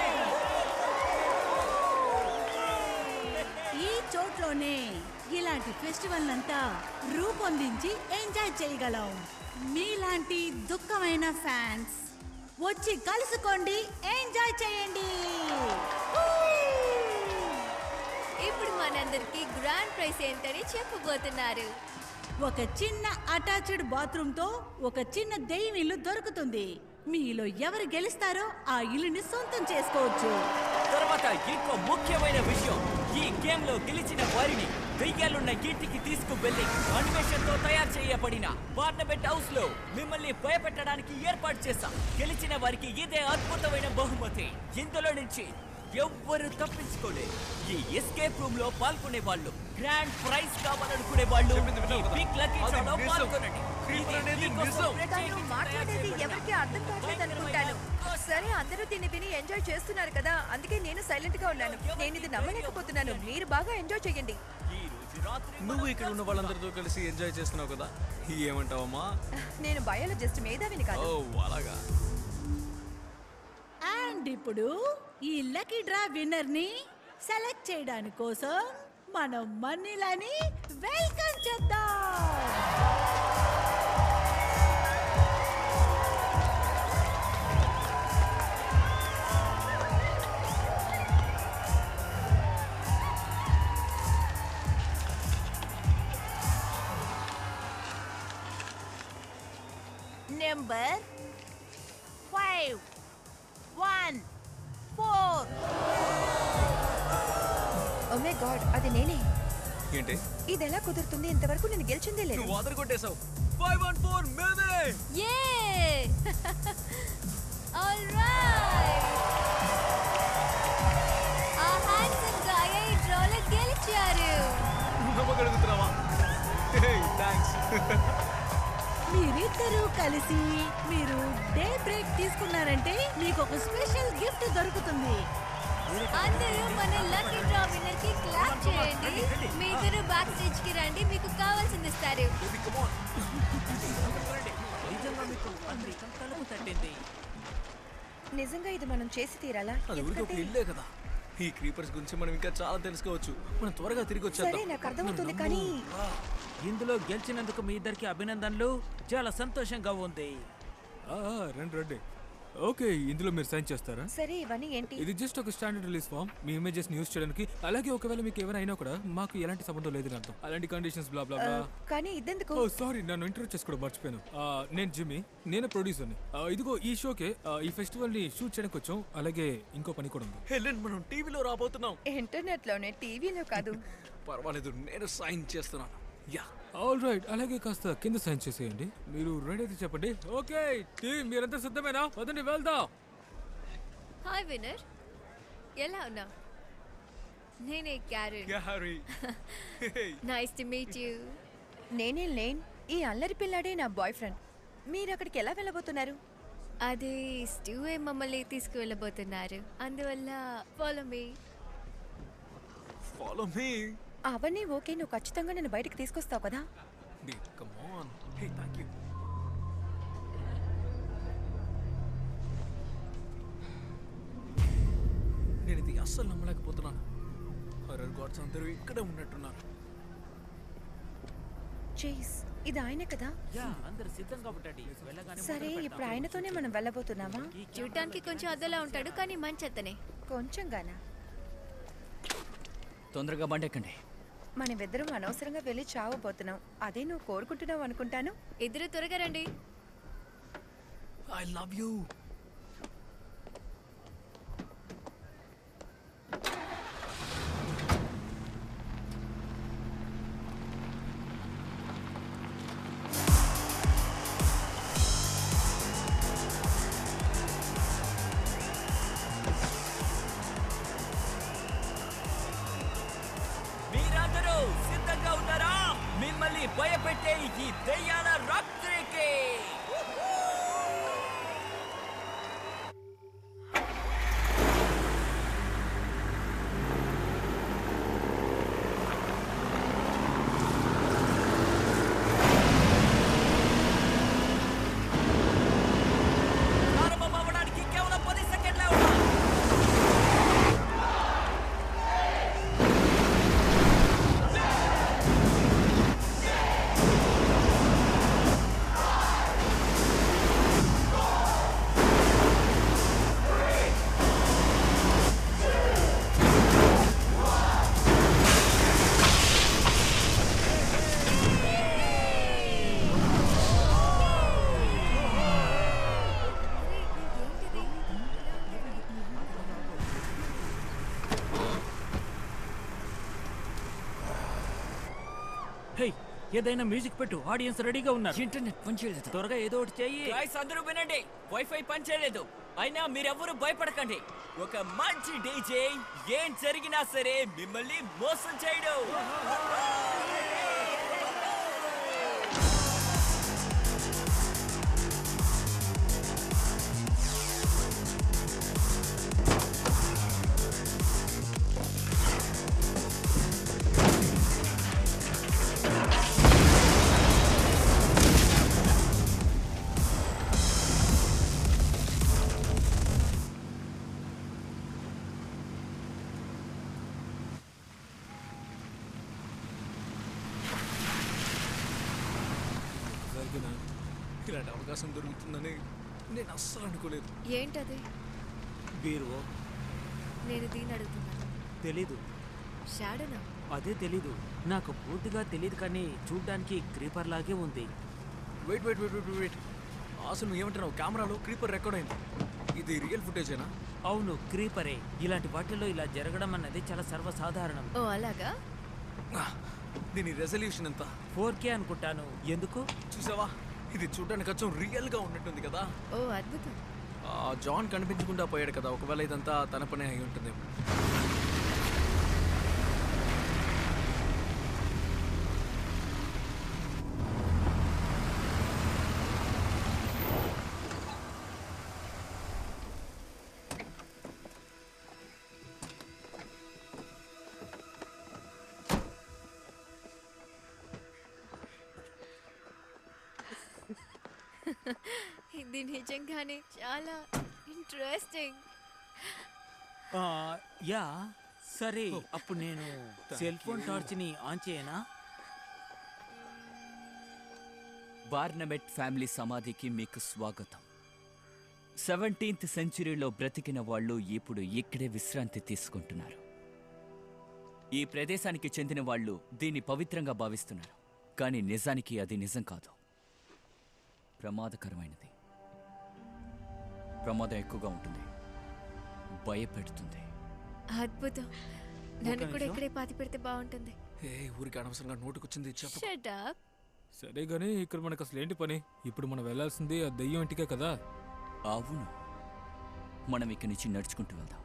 ఈ చోట్లోనే ఇలాంటి ఫెస్టివల్ అంతా రూపొందించి ఎంజాయ్ చేయగలం మీలాంటి దుఃఖమైన ఫ్యాన్స్ వచ్చి కలుసుకోండి ఎంజాయ్ చేయండి ఇప్పుడు మనందరికి గ్రాండ్ ప్రైజ్ ఏంటని చెప్పబోతున్నారు ఒక చిన్న అటాచ్డ్ బాత్రూమ్ తో ఒక చిన్న దెయ్యం ఇల్లు దొరుకుతుంది మీలో ఎవరు గెలుస్తారో ఆ ఇల్లుని సొంతం చేసుకోవచ్చు తర్వాత ఇంకో ముఖ్యమైన విషయం ఈ గేమ్ లో గెలిచిన వారిని దెయ్యాలున్న ఇంటికి తీసుకువెళ్లి అన్వేషణతో తయారు చేయబడిన పార్లమెంట్ హౌస్ లో మిమ్మల్ని భయపెట్టడానికి ఏర్పాటు చేశాం గెలిచిన వారికి ఇదే అద్భుతమైన బహుమతి ఇందులో నుంచి ఎవ్వరు తప్పించుకోలేరు ఈ ఎస్కేప్ రూమ్ లో పాల్గొనే వాళ్ళు గ్రాండ్ ప్రైజ్ కావాలనుకునే వాళ్ళు ఈ బిగ్ లక్కీ డ్రా లో పాల్గొనండి ఇది మీకోసం తను ప్రత్యేకించి మాట్లాడేది తయారు ఎవరికి చేయబడిన అర్థం కావట్లేదు అనుకుంటాను సరే అందరూ దీన్ని విని ఎంజాయ్ చేస్తున్నారు కదా అందుకే నేను సైలెంట్ గా ఉన్నాను నేను ఇది నమ్మలేకపోతున్నాను మీరు బాగా ఎంజాయ్ చేయండి ఈ రోజు రాత్రి నువ్వు ఇక్కడ ఉన్న వాళ్ళందరితో కలిసి ఎంజాయ్ చేస్తున్నావు కదా ఏమంటావమ్మా నేను బయాలజిస్ట్ మేధావిని ఓ కాదు అలాగా అండ్ ఇప్పుడు ఈ లక్కీ డ్రా విన్నర్ ని సెలెక్ట్ చేయడానికి కోసం మనం మన్నీలని వెల్కమ్ చేద్దాం number five one four oh my god అది నేనే ఏంటి ఇది ఎలా కుదురుతుంది ఇంతవరకు నేను గెలిచిందే లేదు నువ్వు అదరు కొట్టేశావు ఫైవ్ వన్ ఫోర్ మేమే Yay! All right! ఆ హ్యాండ్సమ్ గాయ ఈ డ్రాలో గెలిచారు నమ్మగలుగుతున్నావా థ్యాంక్స్ మీరిద్దరూ కలిసి మీరు డే బ్రేక్ తీసుకున్నారంటే మీకు ఒక స్పెషల్ గిఫ్ట్ దొరుకుతుంది అందరూ మన లక్కీ డ్రా విన్నర్ కి క్లాప్ చేయండి మీ ఇద్దరు బ్యాక్ స్టేజ్ కి రండి మీకు కావాల్సింది ఇస్తారు నిజంగా మీకు అమెరికన్ తలుపు తట్టింది నిజంగా ఇది మనం చేసి తీరాలా అది ఊరికి ఒక ఎందుకంటే- ఇల్లే కదా ఈ క్రీపర్స్ గురించి మనం ఇంకా చాలా తెలుసుకోవచ్చు మనం త్వరగా తిరిగి సరే వచ్చేద్దాం నాకు అర్థమవుతుంది కానీ ఇందులో గెలిచినందుకు మీ ఇద్దరికి అభినందనలు చాలా సంతోషంగా ఉంది ఆ, ఆ, రండి రండి ఓకే ఇందులో మీరు సైన్ చేస్తారా సరే ఇవన్నీ ఏంటి ఇది జస్ట్ ఒక స్టాండర్డ్ రిలీజ్ ఫామ్ మీ ఇమేజెస్ యూస్ చేయడానికి అలాగే ఒకవేళ మీకు ఏమైనా అయినా కూడా మాకు ఎలాంటి సంబంధం లేదని అర్థం అలాంటి కండిషన్స్ బ్లా బ్లా ఆ, బ్లా కానీ ఇదెందుకు ఓ సారీ నన్ను ఇంటర్వ్యూ చేసుకోవడం మర్చిపోయాను ఆ, నేను జిమ్మి నేను ప్రొడ్యూసర్ని ఆ, ఇదిగో ఈ షోకే ఆ, ఈ ఫెస్టివల్ ని షూట్ చేయడానికి వచ్చాం అలాగే ఇంకో పని కూడా ఉంది హెలెన్ మనం టీవీలో రాబోతున్నాం ఇంటర్నెట్ లోనే టీవీలో కాదు పర్వాలేదు నేను సైన్ చేస్తున్నాను యా ఆల్ రైట్ అలాగే కాస్త కింద సైన్ చేసేయండి మీరు రెడీ అయితే చెప్పండి ఓకే టీమ్ మీరంతా సిద్ధమేనా పదండి వెళ్దాం హాయ్ వినర్ ఎలా ఉన్నావు నేనే Karen Harry nice to meet you నేనే లేన్ ఈ అల్లరి పిల్లాడే నా బాయ్ ఫ్రెండ్ మీరు అక్కడికి ఎలా వెళ్ళబోతున్నారు అది స్టూవే మమ్మల్ని తీసుకువెళ్ళబోతున్నారు అందువల్ల ఫాలో మీ ఫాలో మీ అవన్నీ ఓకే నువ్వు ఖచ్చితంగా నన్ను బయటకు తీసుకొస్తావు కదా come on hey thank you నేను ఇది అస్సలు నమ్మలేకపోతున్నాను హర్రర్ గాడ్స్ అందరూ ఇక్కడే ఉన్నట్టున్నారు చేస్ ఇది ఆయన కదా యా అందరు సిద్ధంగా ఉండండి వెళ్ళగానే సరే ఇప్పుడు ఆయనతోనే మనం వెళ్ళబోతున్నామా చూడటానికి కొంచెం అద్దలా ఉంటాడు కానీ మంచి అతనే కొంచెం గానా తొందరగా బండెక్కండి మనమిద్దరం అనవసరంగా వెళ్ళి చావబోతున్నాం అదే నువ్వు కోరుకుంటున్నావు అనుకుంటాను ఇద్దరు త్వరగా రండి ఐ లవ్ యూ మీరందరూ సిద్ధంగా ఉన్నారా మిమ్మల్ని భయపెట్టే ఈ దెయ్యాల రాత్రికి ప్రారంభం అవ్వడానికి కేవలం పది సెకండ్లే ఉన్నాయి హే ఏదైనా మ్యూజిక్ పెట్టు ఆడియన్స్ రెడీగా ఉన్నారు ఇంటర్నెట్ పనిచేయలేదు త్వరగా ఏదో ఒకటి చెయ్యి గాయ్స్ అందరూ వినండి వైఫై పనిచేయలేదు అయినా మీరెవ్వరూ భయపడకండి ఒక మంచి డీజే ఏం జరిగినా సరే మిమ్మల్ని మోసం చేయడు జరిగిన ఇలాంటి అవకాశం దొరుకుతుందని నేను అస్సలు అనుకోలేదు ఏంటది బీరువో నేను దీన్ని అడుగుతున్నాను తెలీదు షాడోనా అదే తెలీదు నాకు పూర్తిగా తెలియదు కానీ చూడ్డానికి క్రీపర్ లాగే ఉంది wait wait wait wait wait అసలు నువ్వు ఏమంటున్నావు కెమెరాలో క్రీపర్ రికార్డ్ అయింది ఇది రియల్ ఫుటేజేనా అవును క్రీపరే ఇలాంటి వాటిల్లో ఇలా జరగడం అన్నది చాలా సర్వసాధారణం ఓ అలాగా దీని రెజల్యూషన్ ఎంత ఫోర్ కే అనుకుంటాను ఎందుకు చూసావా ఇది చూడడానికి కొంచెం రియల్ గా ఉన్నట్టుంది కదా ఓ అద్భుతం ఆ, జాన్ కనిపించకుండా పోయాడు కదా ఒకవేళ ఇదంతా తన పనే అయి ఉంటుంది ఇది నిజంగానే చాలా ఇంట్రెస్టింగ్ ఆ, యా సరే అప్పుడు నేను సెల్ ఫోన్ టార్చ్ ని ఆన్ చేయనా బార్నమెట్ ఫ్యామిలీ సమాధికి మీకు స్వాగతం సెవెంటీన్త్ సెంచురీలో బ్రతికిన వాళ్ళు ఇప్పుడు ఇక్కడే విశ్రాంతి తీసుకుంటున్నారు ఈ ప్రదేశానికి చెందిన వాళ్ళు దీన్ని పవిత్రంగా భావిస్తున్నారు కానీ నిజానికి అది నిజం కాదు ప్రమాదకరమైనది ప్రమాదం ఎక్కువగా ఉంటుంది భయపెడుతుంది అద్భుతం నన్ను కూడా నిమిషం. ఇక్కడే పాతి పెడితే బాగుంటుంది ఏ ఊరికి అనవసరంగా నోటుకొచ్చింది చెప్పు Shut up. సరే గానీ ఇక్కడ మనకు అసలు ఏంటి పని ఇప్పుడు మనం వెళ్ళాల్సింది ఆ దెయ్యం ఇంటికే కదా అవును మనం ఇక్కడి నుంచి నడుచుకుంటూ వెళ్దాం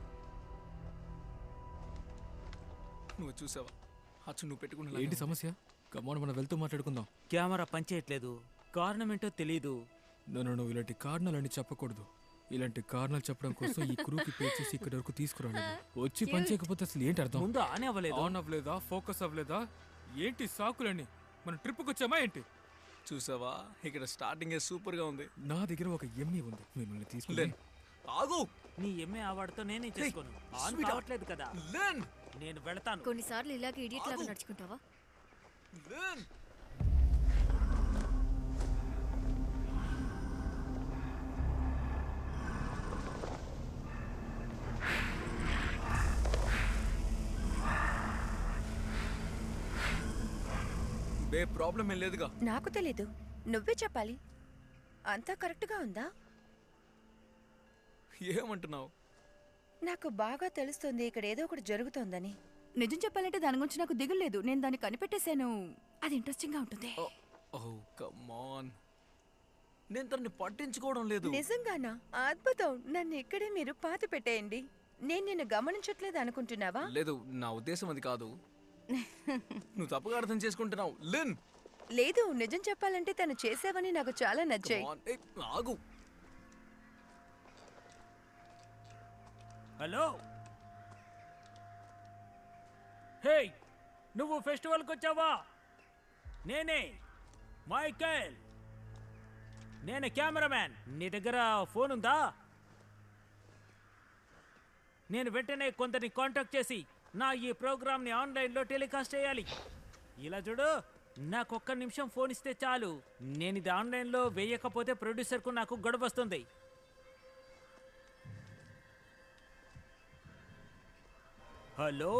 నువ్వు చూసావా అచ్చు నువ్వు పెట్టుకున్న ఏంటి సమస్య కమ్మోన్ మనం వెళ్తూ మాట్లాడుకుందాం కెమెరా పనిచేయట్లేదు కారణం ఏంటో తెలీదు నన్ను నువ్వు ఇలాంటి కారణాలని చెప్పకూడదు ఇలాంటి కారణాలు చెప్పడం కోసం ఈ క్రూకి పే చేసి ఇక్కడి వరకు తీసుకురాలేదు వచ్చి పని చేయకపోతే అసలు ఏంటి అర్థం ముందు ఆన్ అవ్వలేదు ఆన్ అవ్వలేదా ఫోకస్ అవ్వలేదా ఏంటి సాకులని మనం ట్రిప్కి వచ్చామా ఏంటి చూసావా ఇక్కడ స్టార్టింగ్ సూపర్ గా ఉంది నా దగ్గర ఒక ఎమ్మి ఉంది మిమ్మల్ని తీసుకుని లేన్ ఆగు నీ ఎంఏ అవార్డుతో నేనే చేసుకోను ఆన్ sweetheart. కావట్లేదు కదా లేన్ నేను వెళతాను కొన్నిసార్లు ఇలాగే ఇడియట్ లాగా నడుచుకుంటావా లేన్ బే ప్రాబ్లం ఏం లేదుగా నాకు తెలీదు నువ్వే చెప్పాలి అంతా కరెక్ట్గా ఉందా ఏమంటున్నావు నాకు బాగా తెలుస్తుంది ఇక్కడ ఏదో ఒకటి జరుగుతోందని నిజం చెప్పాలంటే దాని గురించి నాకు దిగులు లేదు నేను దాన్ని కనిపెట్టేశాను అది ఇంట్రెస్టింగ్ గా ఉంటుంది ఓ కమాన్ నేను తనని పట్టించుకోవడం లేదు నిజంగానా అద్భుతం నన్ను ఇక్కడే మీరు పాతి పెట్టేయండి నేను నిన్ను గమనించట్లేదు అనుకుంటున్నావా లేదు నా ఉద్దేశం అది కాదు నువ్వు తప్పుగా అర్థం చేసుకుంటున్నావు లిన్ లేదు నిజం చెప్పాలంటే తను చేసావని నాకు చాలా నచ్చాయి Come on, ఏయ్, ఆగు హలో హే నువ్వు ఫెస్టివల్కి వచ్చావా నేనే మైకేల్ నేను కెమెరామ్యాన్ నీ దగ్గర ఫోన్ ఉందా నేను వెంటనే కొందరిని కాంటాక్ట్ చేసి నా ఈ ప్రోగ్రామ్ని ఆన్లైన్లో టెలికాస్ట్ చేయాలి ఇలా చూడు నాకు ఒక్క నిమిషం ఫోన్ ఇస్తే చాలు నేను ఇది ఆన్లైన్లో వేయకపోతే ప్రొడ్యూసర్కు నాకు గొడవ వస్తుంది హలో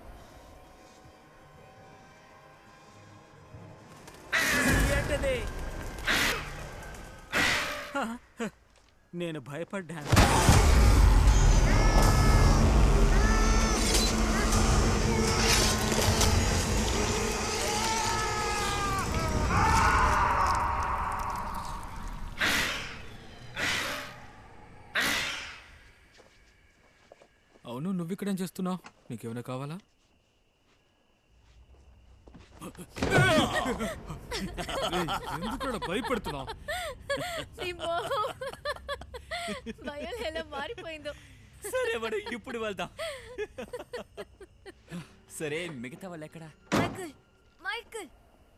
ఏంటది నేను భయపడ్డాను అవును నువ్వు ఇక్కడేం చేస్తున్నావు నీకేమైనా కావాలా ఏయ్, ఎందుకురా భయపెడుతున్నావు నీ మొహం. భయం ఎలా మారిపోయిందో సరే మరి ఇప్పుడు వెళ్దాం సరే మిగతా వాళ్ళు ఎక్కడా మైకల్ మైకల్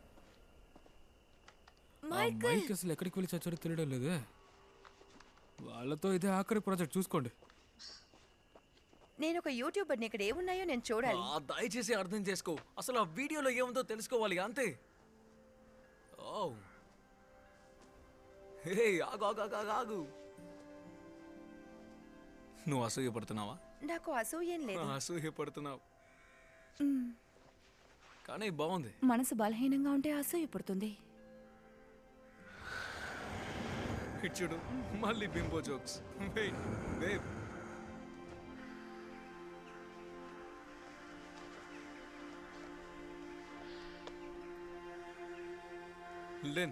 ఆ మైకల్ మైక్ అసలు ఎక్కడికి వెళ్ళి చచ్చాడో తెలియడం లేదే వాళ్ళతో ఇదే ఆఖరి ప్రాజెక్ట్ చూసుకోండి నేను ఒక యూట్యూబర్ని ఇక్కడ ఏమున్నాయో నేను చూడాలి ఆ, దయచేసి అర్థం చేసుకో అసలు ఆ వీడియోలో ఏముందో తెలుసుకోవాలి అంతే ఓ హే ఆగు ఆగు ఆగు ఆగు, ఆగు నువ్వు అసూయపడుతున్నావా నాకు అసూయేం లేదు అసూయపడుతున్నావు మ్, కానీ బాగుంది మనసు బలహీనంగా ఉంటే అసూయ పుడుతుంది ఇచ్చుడు మళ్ళీ బింబో జోక్స్ వెయిట్ వేవ్ లిన్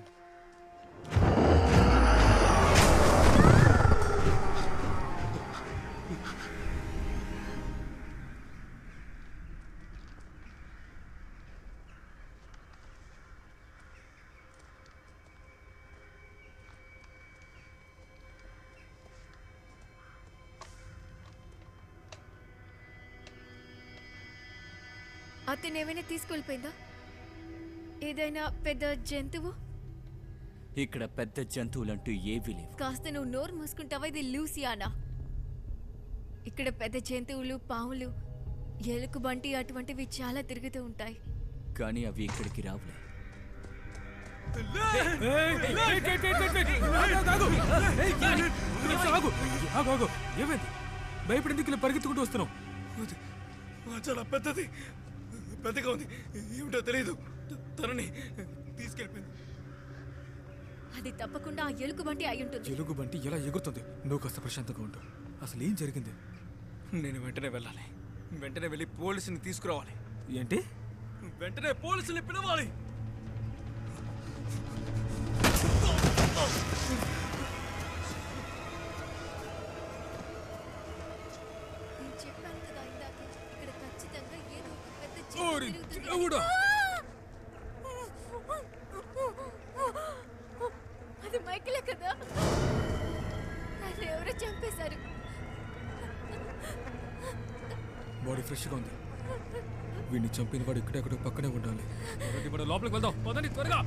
అతను ఏమైనా తీసుకెళ్ళిపోయిందా ఏదైనా పెద్ద జంతువు ఇక్కడ పెద్ద జంతువులంటూ ఏవీ లేవు కాస్త నువ్వు నోరు మూసుకుంటావా ఇది లూసియానా ఇక్కడ పెద్ద జంతువులు పాములు ఎలుక బంటి అటువంటివి చాలా తిరుగుతూ ఉంటాయి కానీ అవి ఇక్కడికి రావులే ఆగు ఆగు ఏమైంది భయపడింది ఇలా పరిగెత్తుకుంటూ వస్తున్నావు ఆ, చాలా పెద్దది పెద్దగా ఉంది ఏమిటో తెలియదు తనని తీసుకెళ్ళిపోయింది అది తప్పకుండా ఆ ఎలుగు బంటి అయి ఉంటుంది ఎలుగు బంటి ఎలా ఎగురుతుంది నువ్వు కాస్త ప్రశాంతంగా ఉండు అసలు ఏం జరిగింది నేను వెంటనే వెళ్ళాలి వెంటనే వెళ్ళి పోలీసుని తీసుకురావాలి ఏంటి వెంటనే పోలీసుని పిలవాలి నేను చెప్పాను కదా ఇందాకే ఇక్కడ ఖచ్చితంగా ఏదో ఒక పెద్ద ఓరి చెట్టు తిరుగుతుంది. దేవుడా! అది మైకిలే కదా నన్ను ఎవరో చంపేశారు బాడీ ఫ్రెష్గా ఉంది వీడిని చంపిన వాడు ఇక్కడెక్కడో పక్కనే ఉండాలి కాబట్టి మనం లోపలికి వెళ్దాం పదండి త్వరగా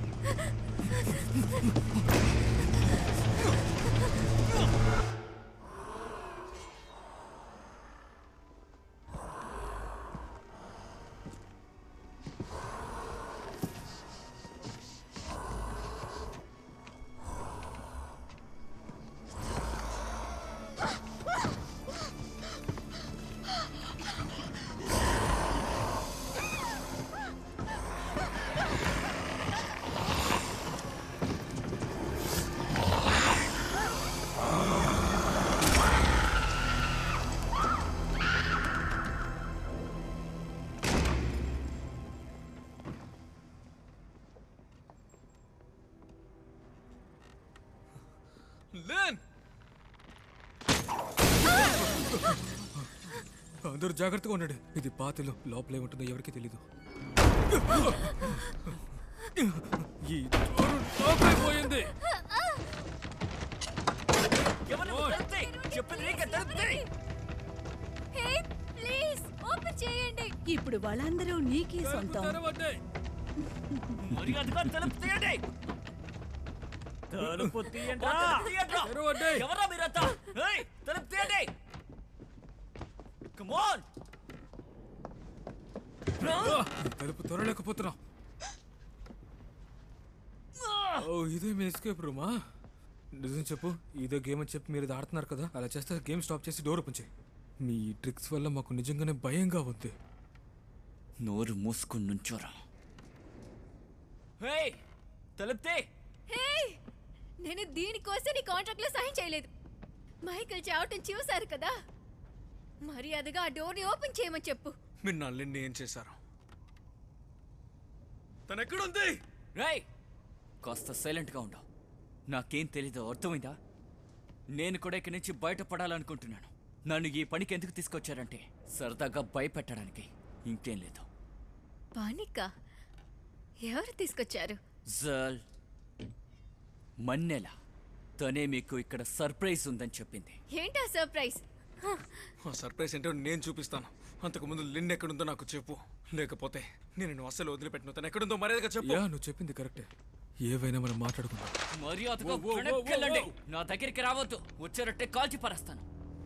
లేన్ అందరూ జాగ్రత్తగా ఉండండి ఇది పాతిలో లోపలే ఉంటుందో ఎవరికి తెలీదు ఈ డోరు లోపలిపోయింది చెప్పింది నీకే తెలుస్తుంది హే ప్లీజ్ ఓపెన్ చేయండి ఇప్పుడు వాళ్ళందరూ నీకే సొంతం తెరవండి. మర్యాదగా తలుపు తీయండి తలుపు తీయండి తెరవండి. ఎవరా మీరంతా ఏయ్, తలుపు తీయండి కమోన్ ఈ తలుపు త్వరలేకపోతున్నాం ఓ ఇదే మీ ఎస్కేప్ రూమా నిజం చెప్పు ఇదే గేమ్ అని చెప్పి మీరు ఇది ఆడుతున్నారు కదా అలా చేస్తే గేమ్ స్టాప్ చేసి డోర్ ఓపెన్ చేయి మీ ట్రిక్స్ వల్ల మాకు నిజంగానే భయంగా ఉంది నోరు మూసుకుని నుంచోరా ఏయ్, తలుపు తీ హే నేను దీనికోసం నీ కాంట్రాక్ట్ లో సైన్ చేయలేదు మైకిల్ చావటం చూశారు కదా మర్యాదగా ఆ డోర్ని ఓపెన్ చేయమని చెప్పు మీరు నా లిండి ఏం చేశారు తను ఎక్కడుంది రేయ్ కాస్త సైలెంట్గా ఉండవు నాకేం తెలీదో అర్థమైందా నేను కూడా ఇక్కడి నుంచి బయటపడాలనుకుంటున్నాను నన్ను ఈ పనికి ఎందుకు తీసుకొచ్చారంటే సరదాగా భయపెట్టడానికి ఇంకేం లేదు పానిక ఎవరు తీసుకొచ్చారు జల్ మన్నెల తనే మీకు ఇక్కడ సర్ప్రైజ్ ఉందని చెప్పింది ఏంటా సర్ప్రైజ్ హ, ఆ సర్ప్రైజ్ ఏంటో నేను చూపిస్తాను అంతకుముందు లిండ్ ఎక్కడుందో నాకు చెప్పు లేకపోతే నేను నిన్ను అస్సలు వదిలిపెట్టను తను ఎక్కడుందో మర్యాదగా చెప్పు యా నువ్వు చెప్పింది కరెక్టే ఏవైనా మనం మాట్లాడుకుందాం మర్యాదగా ఓ, ఓ, ఓ, ఓ, వెనక్కెళ్ళండి ఓ. నా దగ్గరికి రావద్దు వచ్చారంటే కాల్చి పరేస్తాను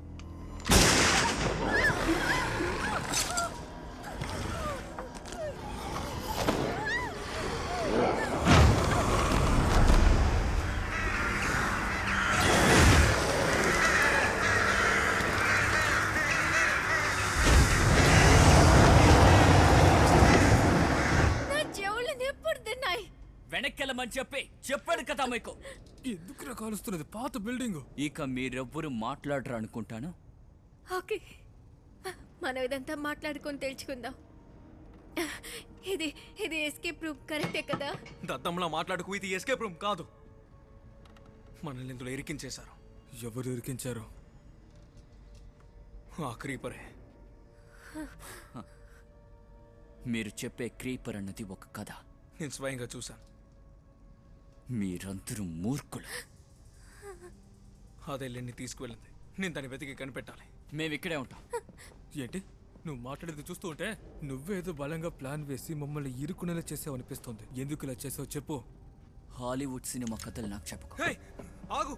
నా చెవులు ఎప్పుడు తిన్నాయి వెనక్కెళ్ళమని చెప్పి చెప్పాడు కదా మీకు ఎందుకు కాలుస్తున్నది పాత బిల్డింగ్ ఇక మీరెవ్వరు మాట్లాడరు అనుకుంటాను ఓకే మనం ఇదంతా మాట్లాడుకొని తెలుసుకుందాం ఇది ఇది ఎస్కేప్ రూమ్ కరెక్టే కదా దత్తంలా మాట్లాడుకు ఇది ఎస్కేప్ రూమ్ కాదు మనల్ని ఇందులో ఇరికించేశారు ఎవరు ఇరికించారు ఆ క్రీపరే మీరు చెప్పే క్రీపర్ అన్నది ఒక కథ నేను స్వయంగా చూశాను మీరందరూ మూర్ఖులు అదే లిండి తీసుకువెళ్ళింది నేను దాన్ని వెతికి కనిపెట్టాలి మేము ఇక్కడే ఉంటాం ఏంటి నువ్వు మాట్లాడేది చూస్తూ ఉంటే నువ్వేదో బలంగా ప్లాన్ వేసి మమ్మల్ని ఇరుకునేలా చేసావు అనిపిస్తుంది ఎందుకు ఇలా చేసావు చెప్పు హాలీవుడ్ సినిమా కథలు నాకు చెప్పుకో హే ఆగు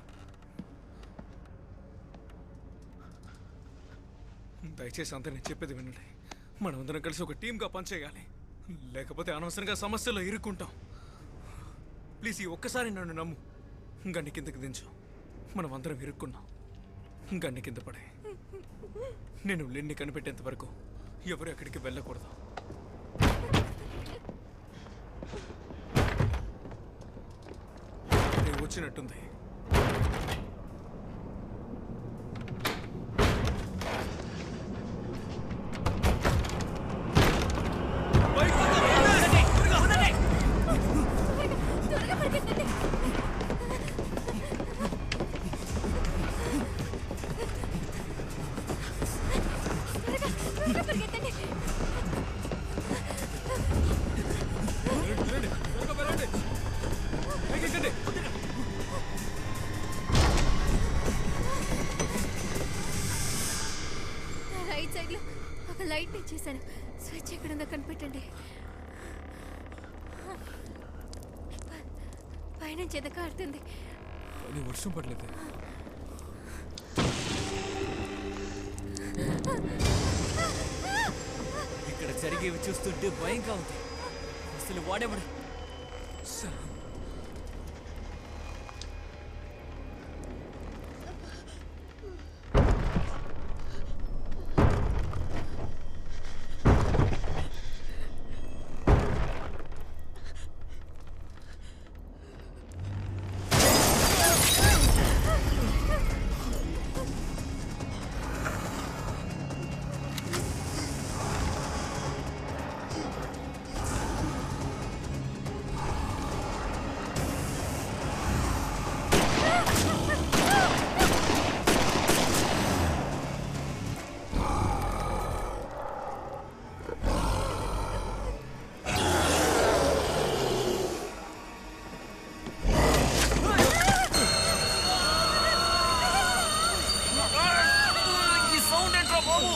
దయచేసి అంతా నేను చెప్పేది వినండి మనం అందరం కలిసి ఒక టీంగా పనిచేయాలి లేకపోతే అనవసరంగా సమస్యలో ఇరుక్కుంటాం ప్లీజ్ ఈ ఒక్కసారి నన్ను నమ్ము గండి కిందకి దించు మనం అందరం ఇరుక్కున్నాం గండి కింద పడే నేను లిన్ని కనిపెట్టేంత వరకు ఎవరు ఎక్కడికి వెళ్ళకూడదు అదే వచ్చినట్టుంది త్వరగా పరిగెత్తండి త్వరగా త్వరగా పరిగెత్తండి రైట్ సైడ్ లో ఒక లైట్ ని చేశాను స్విచ్ ఎక్కడుందో కనిపెట్టండి ప- పైనుంచి ఎదక ఆడుతుంది కానీ వర్షం పడలేదు ఇక్కడ జరిగేవి చూస్తుంటే భయంగా ఉంది అసలు వాడేవాడు ఈ సౌండ్ ఏంట్రా బాబు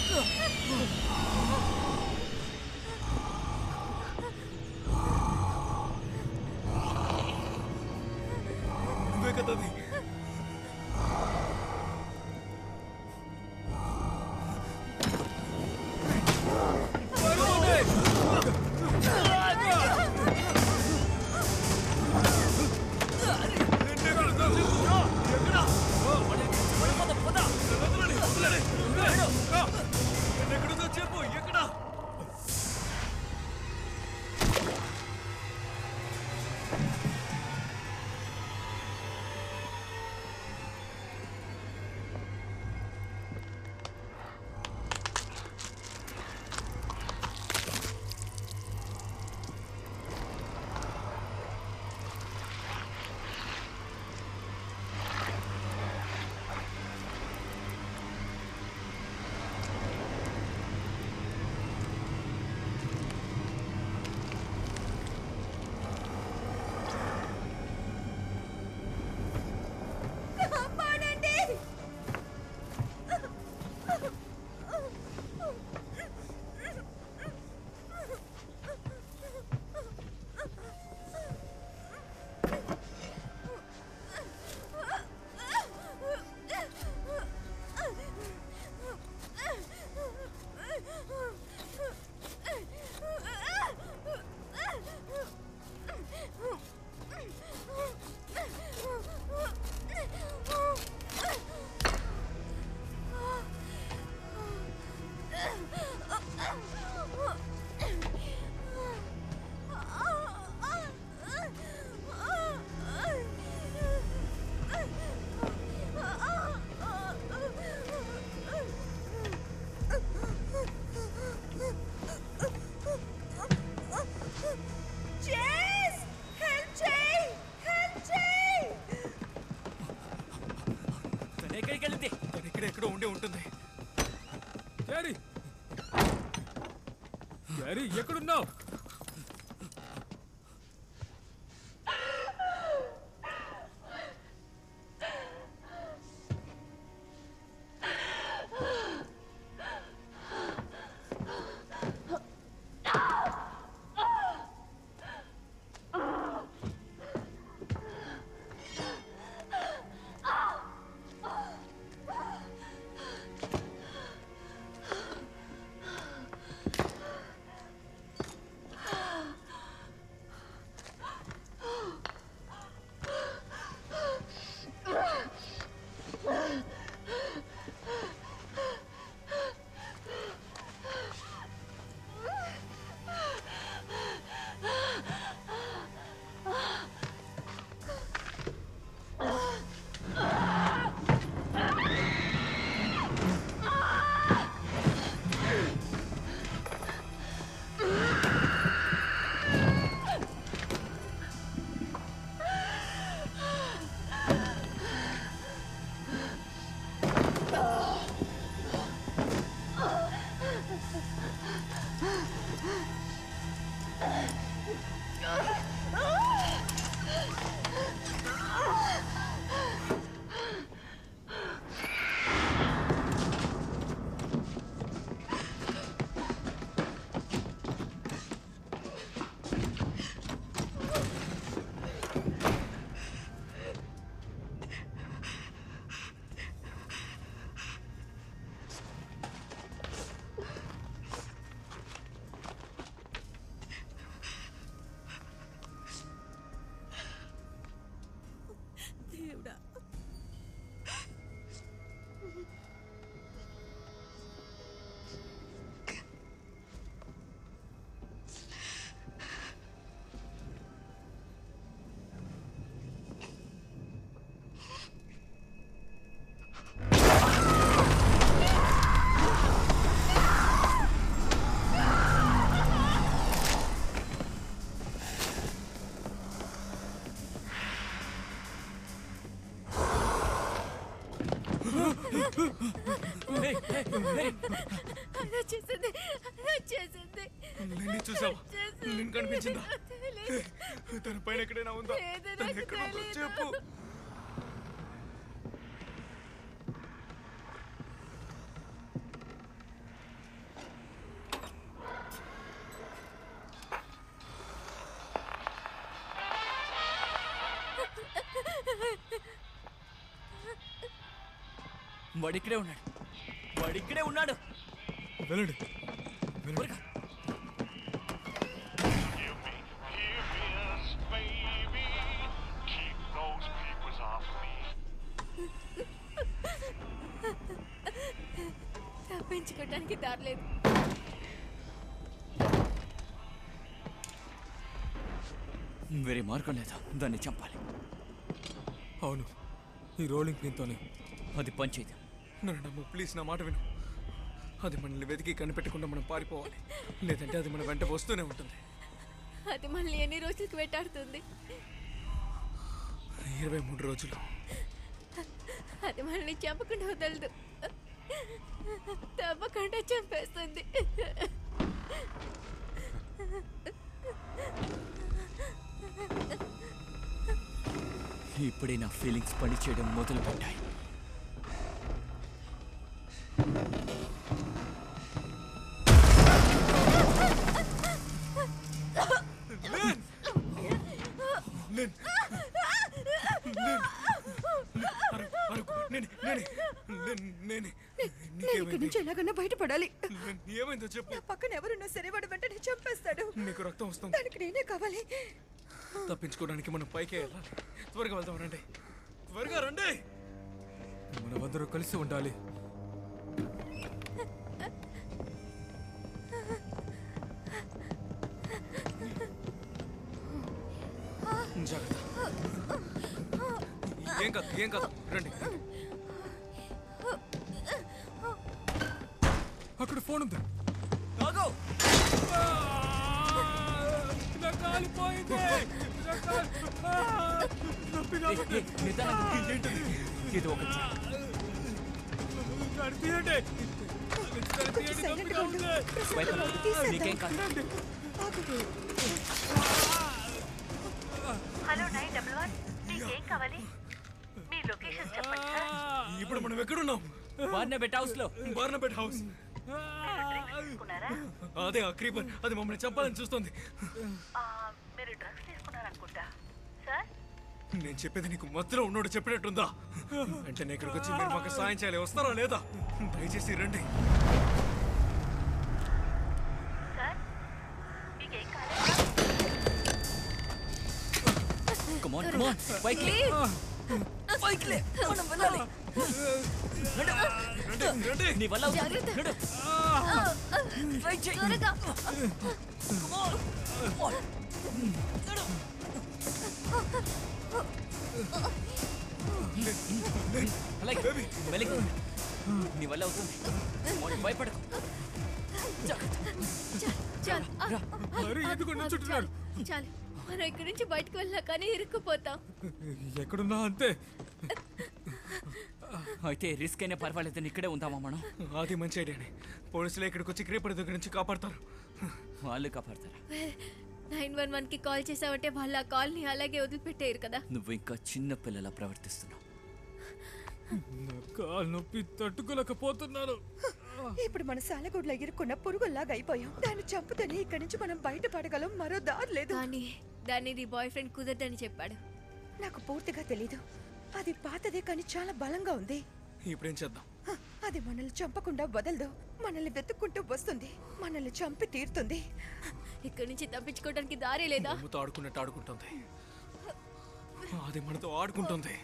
నువ్వే కదా అది. ఎక్కడుందో చెప్పు ఎక్కడ కాపాడండి చేస్ హెల్ప్ చేయి హెల్ప్ చేయి తను ఎక్కడికి వెళ్ళింది తను ఇక్కడ ఎక్కడో ఉండే ఉంటుంది క్యారీ క్యారీ ఎక్కడున్నావు అది వచ్చేసింది అది వచ్చేసింది నిన్ను చూసావా వచ్చేసింది. నిన్ను కనిపించిందా తెలీదు. తన పైన ఎక్కడైనా ఉందా లేదు, తను నాకు ఎక్కడ ఉందో తెలీదు. చెప్పు వాడిక్కడే ఉన్నాడు వాడిక్కడే ఉన్నాడు వెళ్ళండి త్వరగా. తప్పించుకోవడానికి దారలేదు వేరే మార్గం లేదు దాన్ని చంపాలి అవును ఈ రోలింగ్ పిన్తోనే అది పనిచేయదు నన్ను నమ్ము ప్లీజ్ నా మాట విను అది మనల్ని వెతికి కనిపెట్టకుండా మనం పారిపోవాలి లేదంటే అది మన వెంట వస్తూనే ఉంటుంది అది మళ్ళీ ఎన్ని రోజులకు వెంటాడుతుంది ఇరవై మూడు రోజులు అది మనల్ని చంపకుండా వదలదు తప్పకుండా చంపేస్తుంది ఇప్పుడే నా ఫీలింగ్స్ పనిచేయడం మొదలు పెట్టాయి నేను అరకు నేను నేనే నేను నేనే నేను ఇక్కడి నుంచి ఎలాగన్నా బయటపడాలి ఏమైందో చెప్పు నా పక్కన ఎవరున్నా సరే వాడు వెంటనే చంపేస్తాడు నీకు రక్తం వస్తుంది దానికి నేనే కావాలి తప్పించుకోవడానికి మనం పైకే వెళ్ళాలి త్వరగా వెళ్దాం రండి త్వరగా రండి మనమందరం కలిసి ఉండాలి జాగ్రత్త ఏం కాదు ఏం కాదు రండి అక్కడ ఫోన్ ఉంది ఆగు! నా కాలిపోయింది నా కాలు- ఆ! నొప్పిగా ఏ, ఉంది. ఏ, నిదానంగా. ఇది ఒక కడితీయండి. కడితీయండి, నొప్పిగా ఉంది. భయపడ నీకేం కాదు హలో నైన్ డబల్ వన్ మీకేం కావాలి మీ లొకేషన్ చెప్పండి సార్ ఇప్పుడు మనం ఎక్కడున్నాం బార్నబెట్ హౌస్ లో బార్నబెట్ హౌస్ మీరు డ్రింక్స్ తీసుకున్నారా అదే ఆ క్రీపర్ అది మమ్మల్ని చంపాలని చూస్తుంది ఆ, మీరు డ్రగ్స్ తీసుకున్నారనుకుంటా సార్ నేను చెప్పేది నీకు మధ్యలో ఉన్నోడు చెప్పినట్టుందా అంటే నేను ఇక్కడికి వచ్చి మీరు మాకు సాయం చేయాలి వస్తారా లేదా దయచేసి రండి సార్ మీకేం కావాలి కమాన్ కమాన్ బైక్ లే బైక్ లే మనం వెళ్ళాలి నడు. రండి నీ వల్ల అవుతుంది. జాగ్రత్త. నడు. ట్రై చెయ్. త్వరగా Come on. Come on. నడు. అలాగే మెల్లిగా నీ వల్ల అవుతుంది Come on, భయపడకు జాగ్రత్త. చాలు ఆ, మరి ఎందుకు నిల్చుంటున్నారు? చాలు, చాలు మనం ఇక్కడి నుంచి బయటకు వెళ్ళినా కానీ ఇరుక్కుపోతాం ఎక్కడున్నా అంతే అయితే రిస్క్ అయినా పర్వాలేదని ఇక్కడే ఉందామా మనం అది మంచి ఐడియానే పోలీసులు ఇక్కడికి వచ్చి క్రీపర్ దగ్గర నుంచి కాపాడతారు వాళ్ళు కాపాడతారా నైన్ వన్ వన్ కి కాల్ చేసావంటే వాళ్ళు ఆ కాల్ ని అలాగే వదిలిపెట్టేయరు కదా నువ్వు ఇంకా చిన్న పిల్లలా ప్రవర్తిస్తున్నావు నా కాలు నొప్పి తట్టుకోలేకపోతున్నాను ఇప్పుడు మన సాలగూడ్లో ఇరుక్కున్న పురుగుల్లాగా అయిపోయాం దాన్ని చంపుతేనే ఇక్కడి నుంచి మనం బయటపడగలం మరో దారి లేదు కానీ దాన్ని నీ బాయ్ ఫ్రెండ్ కుదరదని చెప్పాడు నాకు పూర్తిగా తెలీదు అది పాతదే కానీ చాలా బలంగా ఉంది ఇప్పుడేం చేద్దాం హ, అది మనల్ని చంపకుండా వదలదు మనల్ని వెతుక్కుంటూ వస్తుంది మనల్ని చంపి తీరుతుంది ఇక్కడి నుంచి తప్పించుకోవడానికి దారి లేదా బొమ్మతో ఆడుకున్నట్టు ఆడుకుంటుంది అది మనతో ఆడుకుంటుంది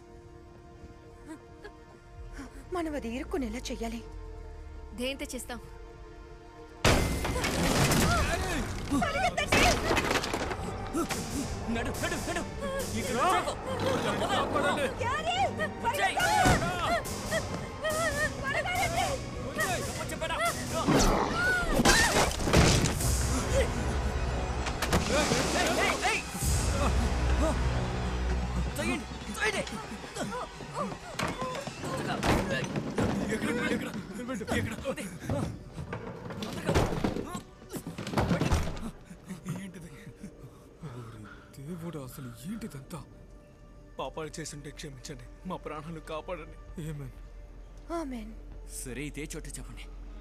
మనం అది ఇరుక్కునేలా చెయ్యాలి దేంతో చేస్తాం నడు నడు నడు ఇక్కడ వచ్చాకు. వచ్చేయ్. చెప్పరా? ఏయ్, ఏయ్, ఏయ్. తొయ్యండి, తొయ్యండి. ఏంటిది దేవుడు అసలు ఏంటిదంతా పాపాలు చేస్తుంటే క్షమించండి మా ప్రాణాలు కాపాడండి ఏమేన్ ఆమెన్ సరే ఇదే చోట చెప్పండి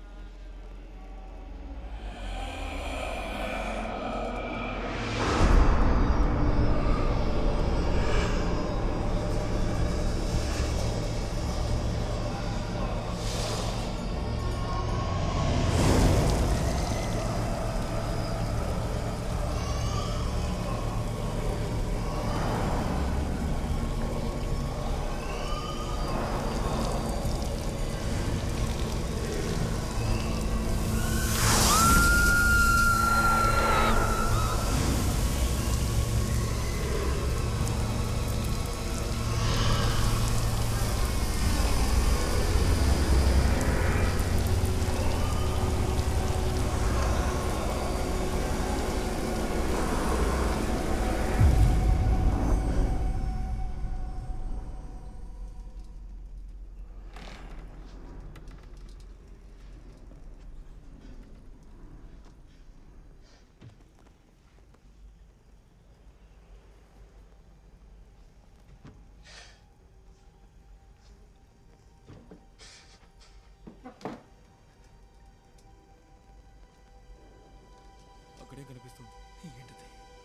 అక్కడే కనిపిస్తుంది ఏంటిది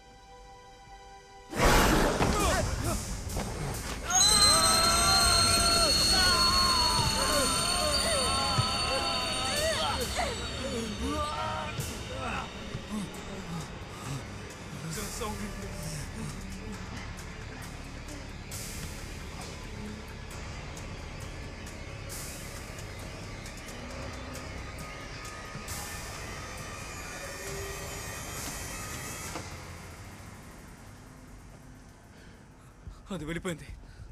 అది వెళ్ళిపోయింది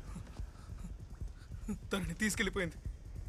తనని తీసుకెళ్ళిపోయింది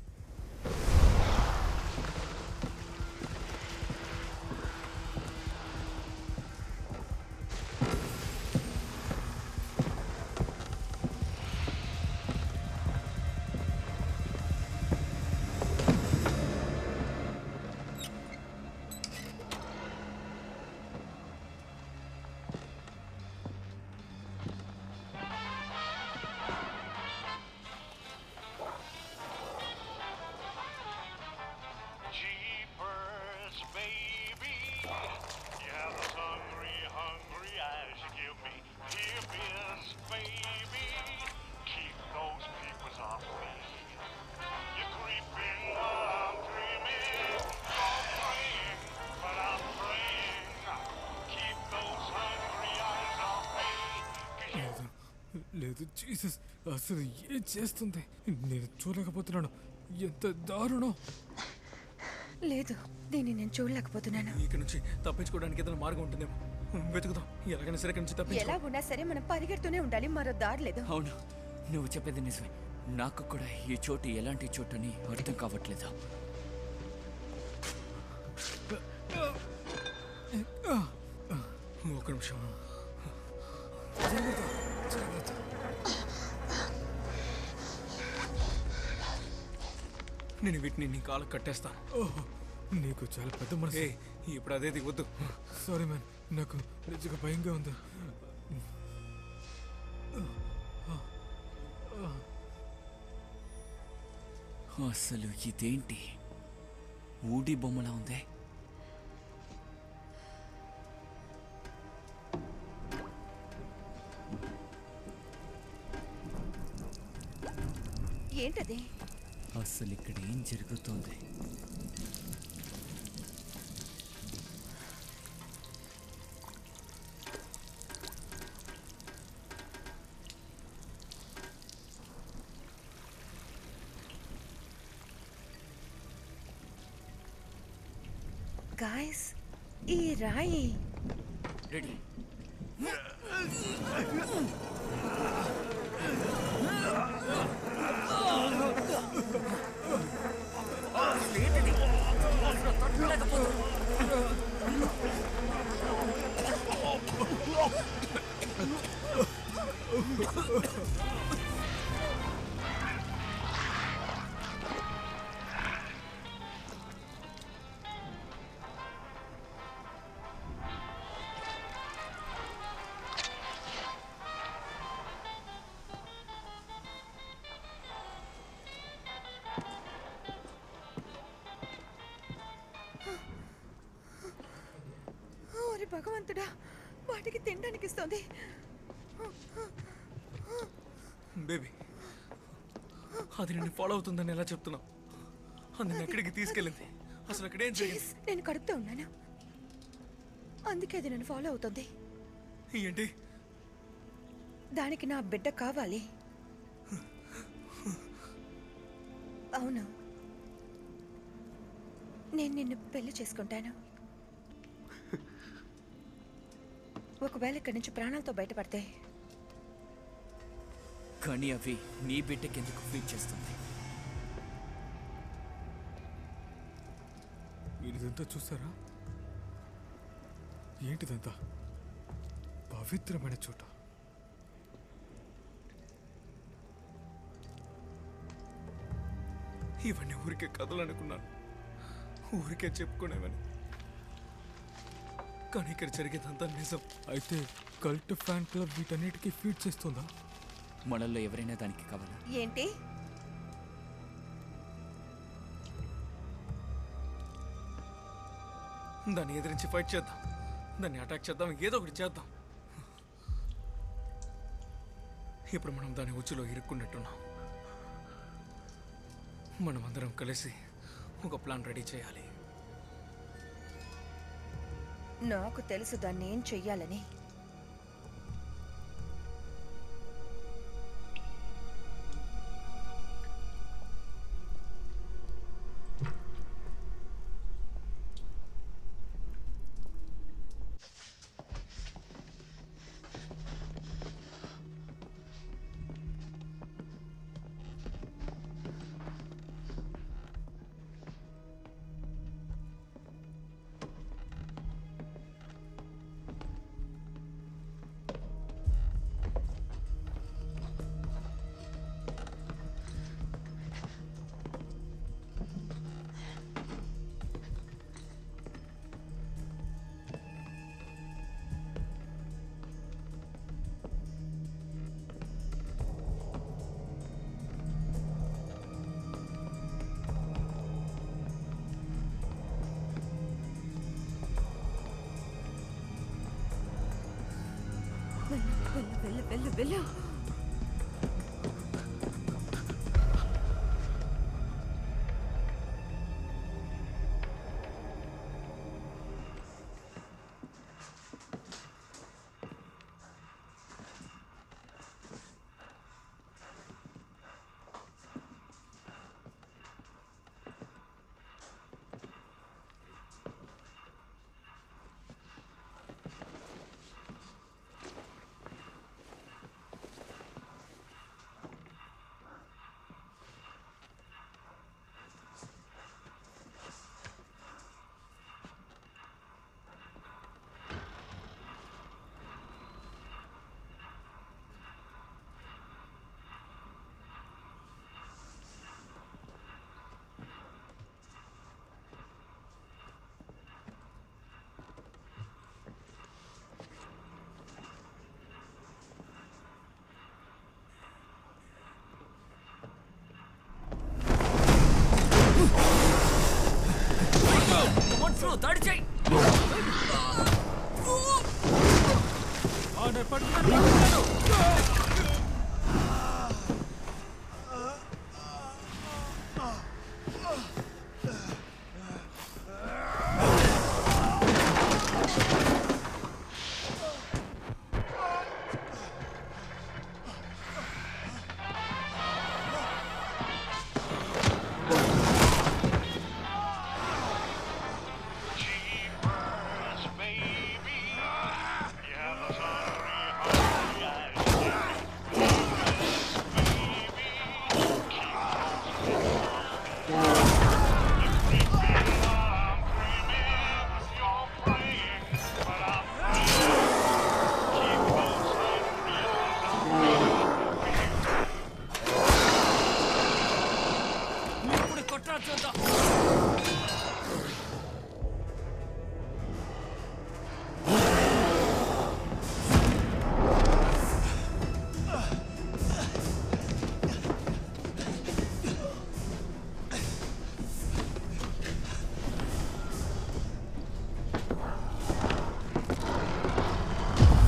Jeepers, baby. Yeah, those hungry, hungry eyes you give me. Here is, baby. Keep those peepers off me. You're creeping while I'm dreaming. I'm praying, but I'm praying. Keep those hungry eyes off me. 'Cause you లేదు లేదు Jesus అసలు ఏం చేస్తుంది నేను చూడలేకపోతున్నాను ఎంత దారుణం లేదు దీన్ని నేను చూడలేకపోతున్నాను ఇక్కడ నుంచి తప్పించుకోవడానికి ఏదైనా మార్గం ఉంటుందేమో వెతుకుదాం ఎలాగైనా సరే ఇక్కడ నుంచి ఎలా తప్పించుకో ఉన్నా సరే మనం పరిగెడుతూనే ఉండాలి మరో దారి లేదు అవును నువ్వు చెప్పేది నిజమే నాకు కూడా ఈ చోటు ఎలాంటి చోటు అని అర్థం కావట్లేదు ఒక నిమిషం నేను వీటిని నీ కాళ్ళకు కట్టేస్తాను ఓహ్, నీకు చాలా పెద్ద మనసు ఏయ్, ఇప్పుడు అదేది వద్దు సారీ మ్యాన్ నాకు నిజంగా భయంగా ఉంది అసలు ఇదేంటి ఊడి బొమ్మలా ఉంది ఏంటది అసలు ఇక్కడ ఏం జరుగుతోంది గాయస్ ఈ రాయి రెడీ వాటికి తినడానికి ఇస్తుంది బేబీ అది నిన్ను ఫాలో అవుతుందని ఎలా చెప్తున్నావు అది నిన్ను ఎక్కడికి తీసుకెళ్ళింది అసలు అక్కడ ఏం జరిగింది చేస్, నేను కడుపుతో ఉన్నాను అందుకే అది నన్ను ఫాలో అవుతుంది ఏంటి దానికి నా బిడ్డ కావాలి అవును నేను నిన్ను పెళ్లి చేసుకుంటాను ఒకవేళ ఇక్కడి నుంచి ప్రాణాలతో బయటపడితే కానీ అవి నీ బిడ్డకెందుకు ఫీడ్ చేస్తుంది మీరు ఇదంతా చూసారా ఏంటిదంతా పవిత్రమైన చోట ఇవన్నీ ఊరికే కథలు అనుకున్నాను ఊరికే చెప్పుకునేవని కానీ ఇక్కడ జరిగేదంతా నిజం అయితే కల్ట్ ఫ్యాన్ క్లబ్ వీటన్నిటికీ ఫీడ్ చేస్తుందా మనల్లో ఎవరైనా దానికి కావాలా ఏంటి దాన్ని ఎదిరించి ఫైట్ చేద్దాం దాన్ని అటాక్ చేద్దాం ఏదో ఒకటి చేద్దాం ఇప్పుడు మనం దాని ఉచ్చులో ఇరుక్కున్నట్టున్నాం మనం అందరం కలిసి ఒక ప్లాన్ రెడీ చేయాలి నాకు తెలుసు దాన్ని ఏం చెయ్యాలని వెళ్ళు వెళ్ళు వెళ్ళు వెళ్ళు మనుషులు దాడి చేయి Jeepers, baby. You have the hungry, hungry eyes. ఇప్పుడు కొట్టా చూద్దాం Jeepers,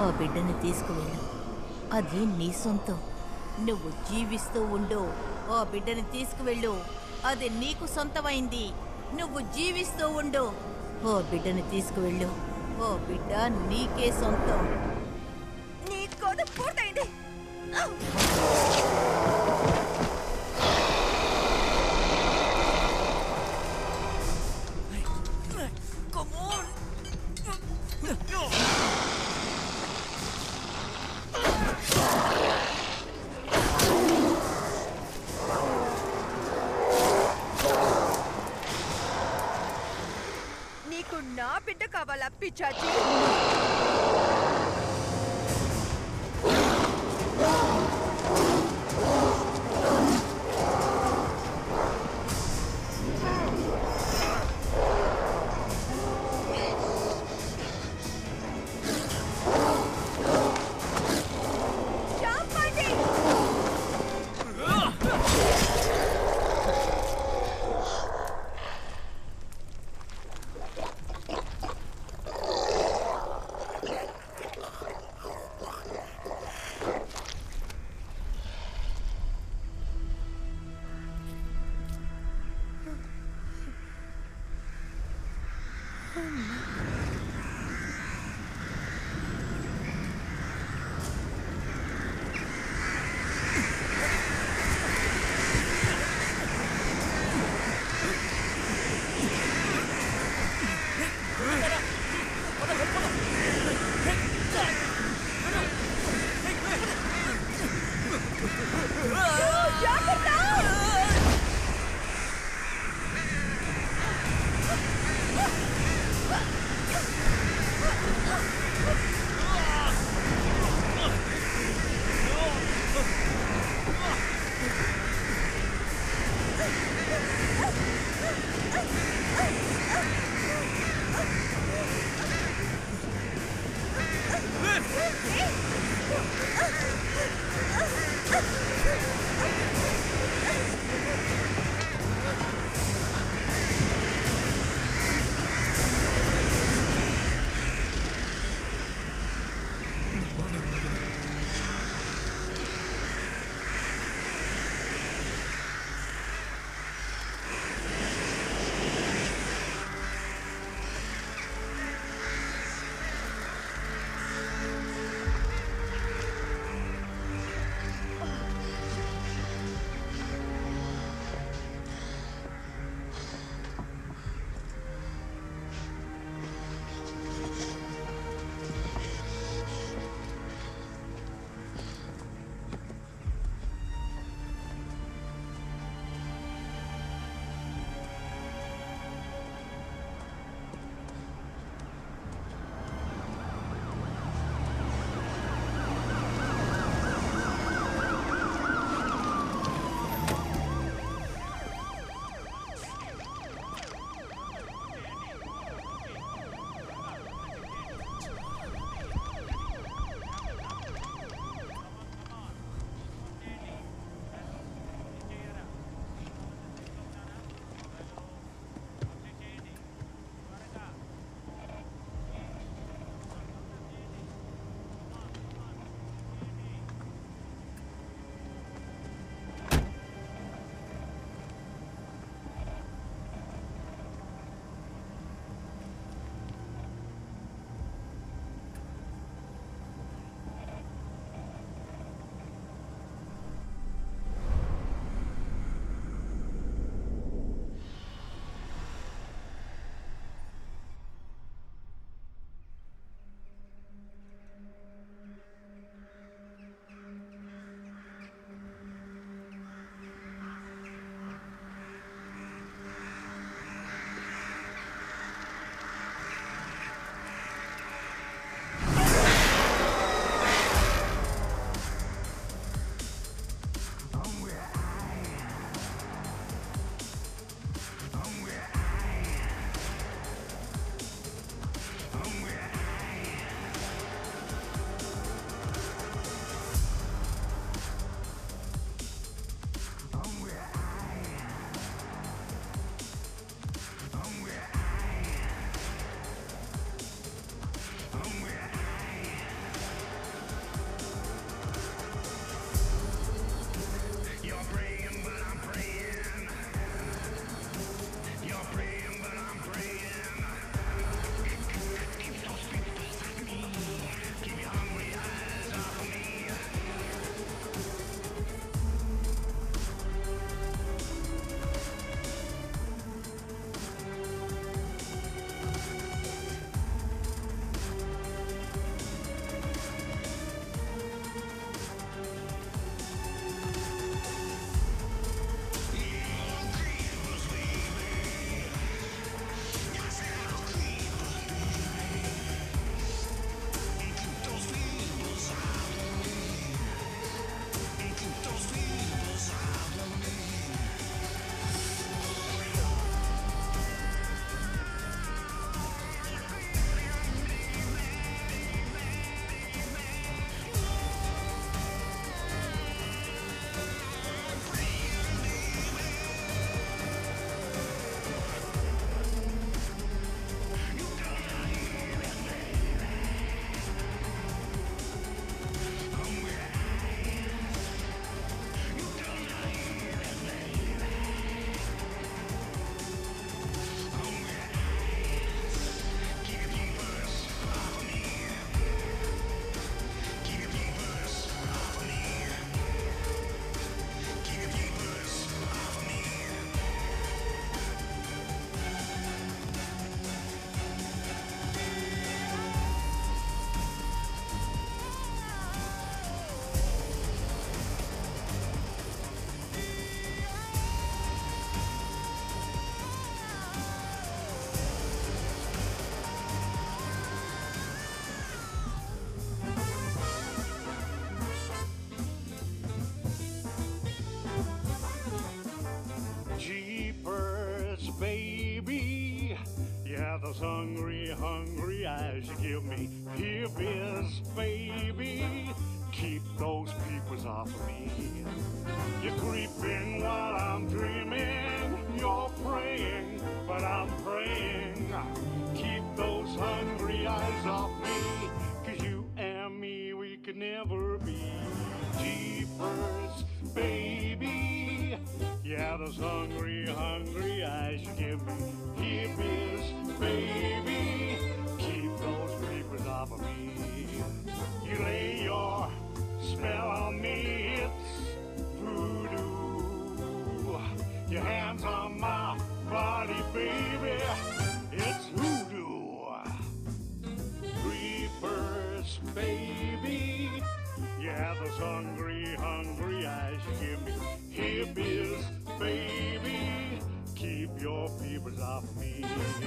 బిడ్డని తీసుకువెళ్ళు అది నీ సొంతం నువ్వు జీవిస్తూ ఉండు ఆ బిడ్డని తీసుకువెళ్ళు అది నీకు సొంతమైంది నువ్వు జీవిస్తూ ఉండు ఓ బిడ్డని తీసుకువెళ్ళు ఓ బిడ్డ నీకే సొంతం నీ కోత పూర్తయింది నీకు నా బిడ్డ కావాలా పిచ్చాచి చంపండి Ah! those hungry, hungry eyes you give me. Here, biz, baby. Keep those peepers off of me. You're creeping while I'm dreaming. You're praying, but I'm praying. Keep those hungry eyes off me. Cause you and me, we could never be. Jeepers, baby. Yeah, those hungry, hungry eyes you give me. Here is, baby. Keep those creepers off of me. You lay your spell on me, it's voodoo. Your hands on my body, baby, it's hoodoo. Creepers, baby. Yeah, those hungry, hungry eyes you give me. Here is, baby. Keep your peepers off me.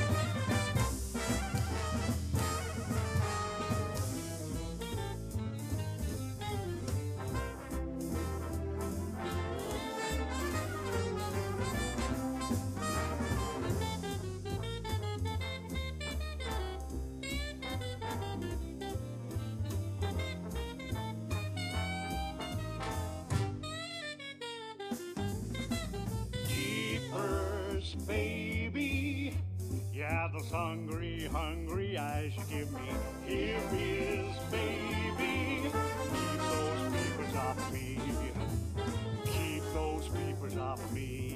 Jeepers, baby. Yeah, those hungry, hungry eyes you give me. Here is, baby. Keep those peepers off me. Keep those peepers off me.